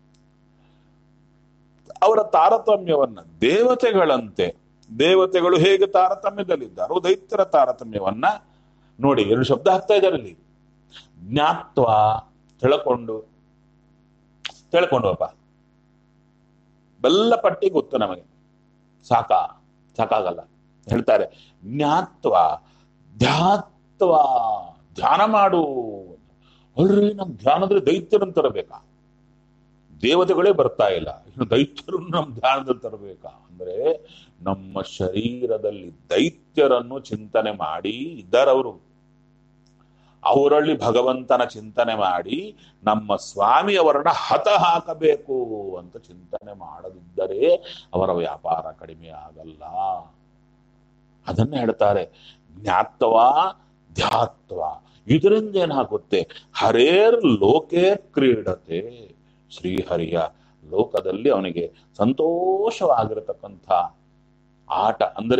Speaker 1: ಅವರ ತಾರತಮ್ಯವನ್ನ ದೇವತೆಗಳಂತೆ ದೇವತೆಗಳು ಹೇಗೆ ತಾರತಮ್ಯದಲ್ಲಿದ್ದಾರೋ ದೈತ್ಯರ ತಾರತಮ್ಯವನ್ನ ನೋಡಿ ಎರಡು ಶಬ್ದ ಹಾಕ್ತಾ ಇದ್ದಾರೆ ಇಲ್ಲಿ ಜ್ಞಾತ್ವ ತಿಳ್ಕೊಂಡು ತಿಳ್ಕೊಂಡ್ವಪ್ಪ ಬೆಲ್ಲ ಪಟ್ಟಿ ಗೊತ್ತು ನಮಗೆ ಸಾಕ ಸಾಕಾಗಲ್ಲ ಹೇಳ್ತಾರೆ ಜ್ಞಾತ್ವ ಧ್ಯಾತ್ವ ಧ್ಯಾನ ಮಾಡು ಅಲ್ರಿ ನಮ್ ಧ್ಯಾನದಲ್ಲಿ ದೈತ್ಯರನ್ನು ತರಬೇಕಾ ದೇವತೆಗಳೇ ಬರ್ತಾ ಇಲ್ಲ ಇನ್ನು ದೈತ್ಯರು ನಮ್ಮ ಧ್ಯಾನದಲ್ಲಿ ತರಬೇಕಾ ಅಂದ್ರೆ ನಮ್ಮ ಶರೀರದಲ್ಲಿ ದೈತ್ಯರನ್ನು ಚಿಂತನೆ ಮಾಡಿ ಇದ್ದಾರವರು ಅವರಲ್ಲಿ ಭಗವಂತನ ಚಿಂತನೆ ಮಾಡಿ ನಮ್ಮ ಸ್ವಾಮಿಯವರನ್ನ ಹತ ಹಾಕಬೇಕು ಅಂತ ಚಿಂತನೆ ಮಾಡದಿದ್ದರೆ ಅವರ ವ್ಯಾಪಾರ ಕಡಿಮೆ ಆಗಲ್ಲ ಅದನ್ನ ಹೇಳ್ತಾರೆ ಜ್ಞಾತ್ವ ಧ್ಯಾತ್ವ ಇದರಿಂದ ಏನಾಗುತ್ತೆ ಹರೇರ್ ಲೋಕೆ ಕ್ರೀಡತೆ ಶ್ರೀಹರಿಯ ಲೋಕದಲ್ಲಿ ಅವನಿಗೆ ಸಂತೋಷವಾಗಿರತಕ್ಕಂಥ ಆಟ ಅಂದರೆ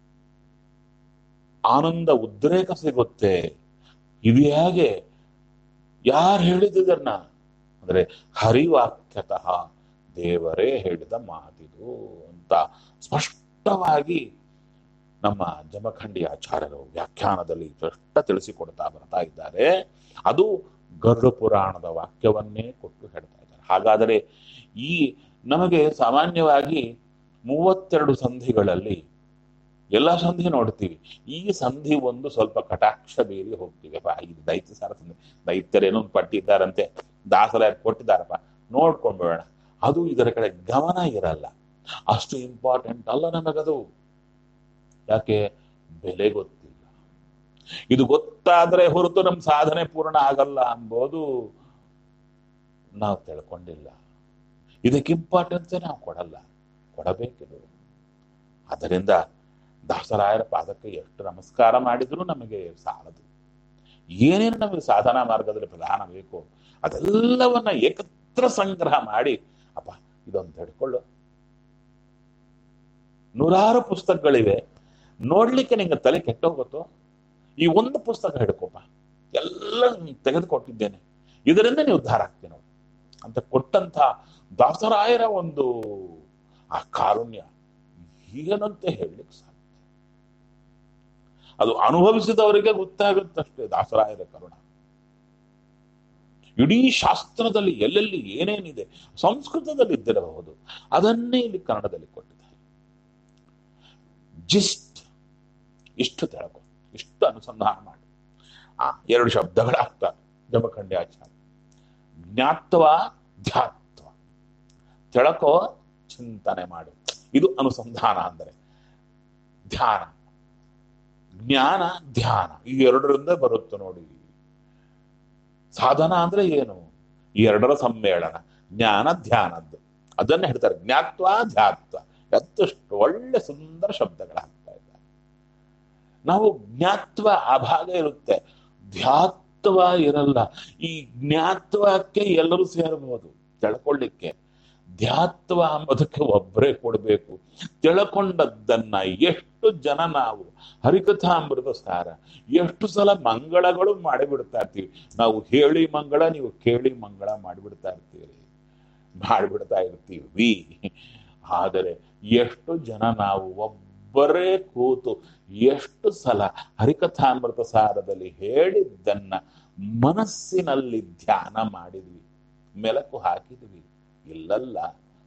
Speaker 1: ಆನಂದ ಉದ್ರೇಕ ಸಿಗುತ್ತೆ ಇದು ಹೇಗೆ ಯಾರು ಹೇಳಿದ್ದನ್ನ ಅಂದ್ರೆ ಹರಿವಾಕ್ಯತಃ ದೇವರೇ ಹೇಳಿದ ಮಾತಿದು ಅಂತ ಸ್ಪಷ್ಟವಾಗಿ ನಮ್ಮ ಜಮಖಂಡಿ ಆಚಾರ್ಯರು ವ್ಯಾಖ್ಯಾನದಲ್ಲಿ ಸ್ಪಷ್ಟ ತಿಳಿಸಿಕೊಡ್ತಾ ಬರ್ತಾ ಇದ್ದಾರೆ ಅದು ಗರುಡ ಪುರಾಣದ ವಾಕ್ಯವನ್ನೇ ಕೊಟ್ಟು ಹೇಳ್ತಾ ಇದ್ದಾರೆ ಹಾಗಾದರೆ ಈ ನಮಗೆ ಸಾಮಾನ್ಯವಾಗಿ ಮೂವತ್ತೆರಡು ಸಂಧಿಗಳಲ್ಲಿ ಎಲ್ಲ ಸಂಧಿ ನೋಡ್ತೀವಿ ಈ ಸಂಧಿ ಒಂದು ಸ್ವಲ್ಪ ಕಟಾಕ್ಷ ಬೀರಿ ಹೋಗ್ತೀವಿ ಅಪ್ಪ ಇದು ದೈತ್ಯ ಸಾರ ಸಂಧಿ ದೈತ್ಯರೇನೋ ಒಂದು ಪಟ್ಟಿದ್ದಾರಂತೆ ದಾಸರ ಕೊಟ್ಟಿದ್ದಾರಪ್ಪ ನೋಡ್ಕೊಂಡ್ಬೇಡ ಅದು ಇದರ ಕಡೆ ಗಮನ ಇರಲ್ಲ ಅಷ್ಟು ಇಂಪಾರ್ಟೆಂಟ್ ಅಲ್ಲ ನಮಗದು ಯಾಕೆ ಬೆಲೆ ಗೊತ್ತಿಲ್ಲ ಇದು ಗೊತ್ತಾದ್ರೆ ಹೊರತು ನಮ್ಮ ಸಾಧನೆ ಪೂರ್ಣ ಆಗಲ್ಲ ಅಂಬೋದು ನಾವು ತಿಳ್ಕೊಂಡಿಲ್ಲ ಇದಕ್ಕೆ ಇಂಪಾರ್ಟೆನ್ಸ್ ನಾವು ಕೊಡಲ್ಲ ಕೊಡಬೇಕಿದು ಅದರಿಂದ ದಾಸರಾಯರ ಪಾದಕ್ಕೆ ಎಷ್ಟು ನಮಸ್ಕಾರ ಮಾಡಿದ್ರು ನಮಗೆ ಸಾಲದು ಏನೇನು ನಮಗೆ ಸಾಧನಾ ಮಾರ್ಗದಲ್ಲಿ ಪ್ರಧಾನ ಬೇಕು ಅದೆಲ್ಲವನ್ನ ಏಕತ್ರ ಸಂಗ್ರಹ ಮಾಡಿ ಅಪ್ಪ ಇದೊಂದು ಹಿಡ್ಕೊಳ್ಳು ನೂರಾರು ಪುಸ್ತಕಗಳಿವೆ ನೋಡ್ಲಿಕ್ಕೆ ನಿಂಗೆ ತಲೆ ಕೆಟ್ಟೋಗುತ್ತೋ ಈ ಒಂದು ಪುಸ್ತಕ ಹಿಡ್ಕೋಪ ಎಲ್ಲ ತೆಗೆದುಕೊಟ್ಟಿದ್ದೇನೆ ಇದರಿಂದ ನೀವು ಉದ್ಧಾರ ಆಗ್ತೀನಿ ನೋಡಿ ಅಂತ ಕೊಟ್ಟಂತ ದಾಸರಾಯರ ಒಂದು ಆ ಕಾರುಣ್ಯ ಏನಂತ ಹೇಳಲಿಕ್ಕೆ ಸಾಧ್ಯ ಅದು ಅನುಭವಿಸಿದವರಿಗೆ ಗೊತ್ತಾಗುತ್ತಷ್ಟೇ ದಾಸರಾಯರ ಕರುಣ ಇಡೀ ಶಾಸ್ತ್ರದಲ್ಲಿ ಎಲ್ಲೆಲ್ಲಿ ಏನೇನಿದೆ ಸಂಸ್ಕೃತದಲ್ಲಿ ಇದ್ದಿರಬಹುದು ಅದನ್ನೇ ಇಲ್ಲಿ ಕನ್ನಡದಲ್ಲಿ ಕೊಟ್ಟಿದ್ದಾರೆ ಜಿಸ್ಟ್ ಇಷ್ಟು ತಿಳ್ಕೊ ಇಷ್ಟು ಅನುಸಂಧಾನ ಮಾಡಿ ಆ ಎರಡು ಶಬ್ದಗಳಾಗ್ತವೆ ಜಮಖಂಡಿ ಆಚಾರ್ಯ ಜ್ಞಾತ್ವ ಧ್ಯಾತ್ವ ತಿಳ್ಕೋ ಚಿಂತನೆ ಮಾಡು ಇದು ಅನುಸಂಧಾನ ಅಂದರೆ ಧ್ಯಾನ ಜ್ಞಾನ ಧ್ಯಾನ ಈ ಎರಡರಿಂದ ಬರುತ್ತೆ ನೋಡಿ ಸಾಧನ ಅಂದ್ರೆ ಏನು ಈ ಎರಡರ ಸಮ್ಮೇಳನ ಜ್ಞಾನ ಧ್ಯಾನದ್ದು ಅದನ್ನ ಹೇಳ್ತಾರೆ ಜ್ಞಾತ್ವ ಧ್ಯಾತ್ವ ಎತ್ತಷ್ಟು ಒಳ್ಳೆ ಸುಂದರ ಶಬ್ದಗಳಾಗ್ತಾ ಇದ್ದಾರೆ ನಾವು ಜ್ಞಾತ್ವ ಆ ಭಾಗ ಇರುತ್ತೆ ಧ್ಯಾತ್ವ ಇರಲ್ಲ ಈ ಜ್ಞಾತ್ವಕ್ಕೆ ಎಲ್ಲರೂ ಸೇರಬಹುದು ತಿಳ್ಕೊಳ್ಳಿಕ್ಕೆ ಧ್ಯಾತ್ವ ಅಂಬುದಕ್ಕೆ ಒಬ್ಬರೇ ಕೊಡಬೇಕು ತಿಳ್ಕೊಂಡದ್ದನ್ನ ಎಷ್ಟು ಜನ ನಾವು ಹರಿಕಥಾಮೃತ ಸಾರ ಎಷ್ಟು ಸಲ ಮಂಗಳಗಳು ಮಾಡಿಬಿಡ್ತಾ ಇರ್ತೀವಿ ನಾವು ಹೇಳಿ ಮಂಗಳ ನೀವು ಕೇಳಿ ಮಂಗಳ ಮಾಡಿಬಿಡ್ತಾ ಇರ್ತೀರಿ ಮಾಡಿಬಿಡ್ತಾ ಇರ್ತೀವಿ ಆದರೆ ಎಷ್ಟು ಜನ ನಾವು ಒಬ್ಬರೇ ಕೂತು ಎಷ್ಟು ಸಲ ಹರಿಕಥಾಮೃತ ಸಾರದಲ್ಲಿ ಹೇಳಿದ್ದನ್ನ ಮನಸ್ಸಿನಲ್ಲಿ ಧ್ಯಾನ ಮಾಡಿದ್ವಿ ಮೆಲಕು ಹಾಕಿದ್ವಿ ಇಲ್ಲಲ್ಲ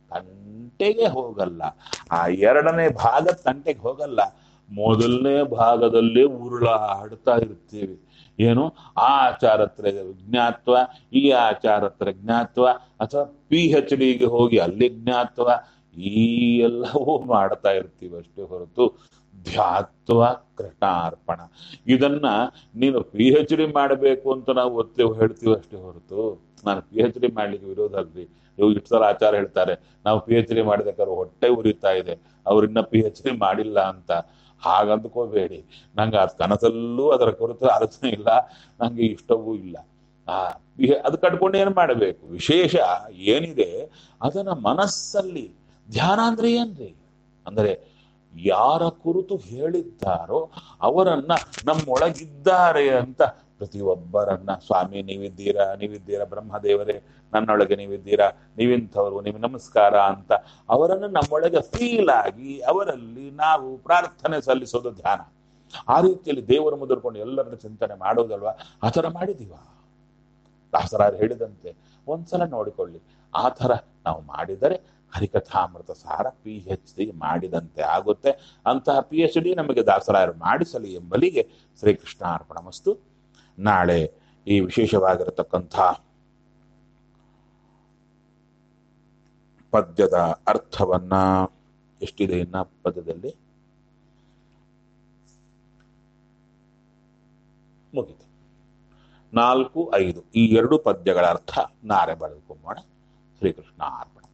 Speaker 1: ತಂಟೆಗೆ ಹೋಗಲ್ಲ ಆ ಎರಡನೇ ಭಾಗ ತಂಟೆಗೆ ಹೋಗಲ್ಲ ಮೊದಲನೇ ಭಾಗದಲ್ಲೇ ಉರುಳಾಡ್ತಾ ಇರ್ತೀವಿ ಏನು ಆ ಆಚಾರ ಹತ್ರ ಜ್ಞಾತ್ವ ಈ ಆಚಾರ ಹತ್ರ ಜ್ಞಾತ್ವ ಅಥವಾ ಪಿ ಎಚ್ ಡಿಗೆ ಹೋಗಿ ಅಲ್ಲಿ ಜ್ಞಾತ್ವ ಈ ಎಲ್ಲವೂ ಮಾಡ್ತಾ ಇರ್ತೀವಿ ಅಷ್ಟೇ ಹೊರತು ಧ್ಯಾತ್ವ ಕೃಷ್ಣಾರ್ಪಣ ಇದನ್ನ ನೀನು ಪಿ ಎಚ್ ಡಿ ಮಾಡಬೇಕು ಅಂತ ನಾವು ಒತ್ತೆ ಹೇಳ್ತೀವಿ ಅಷ್ಟೇ ಹೊರತು ನಾನು ಪಿ ಎಚ್ ಡಿ ಮಾಡ್ಲಿಕ್ಕೆ ವಿರೋಧ ಅಲ್ರಿ ಇವು ಇಷ್ಟು ಸಲ ಆಚಾರ ಹೇಳ್ತಾರೆ ನಾವು ಪಿ ಎಚ್ ಡಿ ಮಾಡಿದಕ್ಕಾದ್ರೆ ಹೊಟ್ಟೆ ಉರಿತಾ ಇದೆ ಅವ್ರಿನ್ನ ಪಿ ಎಚ್ ಡಿ ಮಾಡಿಲ್ಲ ಅಂತ ಹಾಗಂದ್ಕೋಬೇಡಿ ನಂಗೆ ಆ ಕನಸಲ್ಲೂ ಅದರ ಕುರಿತು ಆಲೋಚನೆ ಇಲ್ಲ ನಂಗೆ ಇಷ್ಟವೂ ಇಲ್ಲ ಆ ಅದು ಕಟ್ಕೊಂಡು ಏನ್ ಮಾಡಬೇಕು ವಿಶೇಷ ಏನಿದೆ ಅದನ್ನ ಮನಸ್ಸಲ್ಲಿ ಧ್ಯಾನ ಅಂದ್ರೆ ಏನ್ರಿ ಅಂದರೆ ಯಾರ ಕುರಿತು ಹೇಳಿದ್ದಾರೋ ಅವರನ್ನ ನಮ್ಮೊಳಗಿದ್ದಾರೆ ಅಂತ ಪ್ರತಿಯೊಬ್ಬರನ್ನ ಸ್ವಾಮಿ ನೀವಿದ್ದೀರಾ ನೀವಿದ್ದೀರಾ ಬ್ರಹ್ಮದೇವರೇ ನನ್ನೊಳಗೆ ನೀವಿದ್ದೀರಾ ನೀವಿಂಥವ್ರು ನೀವು ನಮಸ್ಕಾರ ಅಂತ ಅವರನ್ನು ನಮ್ಮೊಳಗೆ ಫೀಲ್ ಆಗಿ ಅವರಲ್ಲಿ ನಾವು ಪ್ರಾರ್ಥನೆ ಸಲ್ಲಿಸೋದು ಧ್ಯಾನ ಆ ರೀತಿಯಲ್ಲಿ ದೇವರು ಮುದುರ್ಕೊಂಡು ಎಲ್ಲರನ್ನ ಚಿಂತನೆ ಮಾಡೋದಲ್ವಾ ಆ ಥರ ಮಾಡಿದೀವ ದಾಸರಾರು ಹೇಳಿದಂತೆ ಒಂದ್ಸಲ ನೋಡಿಕೊಳ್ಳಿ ಆ ಥರ ನಾವು ಮಾಡಿದರೆ ಹರಿಕಥಾಮೃತ ಸಾರ ಪಿ ಎಚ್ ಡಿ ಮಾಡಿದಂತೆ ಆಗುತ್ತೆ ಅಂತಹ ಪಿ ಎಚ್ ಡಿ ನಮಗೆ ದಾಸರಾಯರು ಮಾಡಿಸಲಿ ಎಂಬಲಿಗೆ ಶ್ರೀಕೃಷ್ಣ ಅರ್ಪಣ ಮಸ್ತು ನಾಳೆ ಈ ವಿಶೇಷವಾಗಿರತಕ್ಕಂಥ ಪದ್ಯದ ಅರ್ಥವನ್ನ ಎಷ್ಟಿದೆ ಇನ್ನ ಪದ್ಯದಲ್ಲಿ ಮುಗಿತು ನಾಲ್ಕು ಐದು ಈ ಎರಡು ಪದ್ಯಗಳ ಅರ್ಥ ನಾಳೆ ಬೆಳಗುമ്പോಣ ಶ್ರೀಕೃಷ್ಣ ಅರ್ಪಣ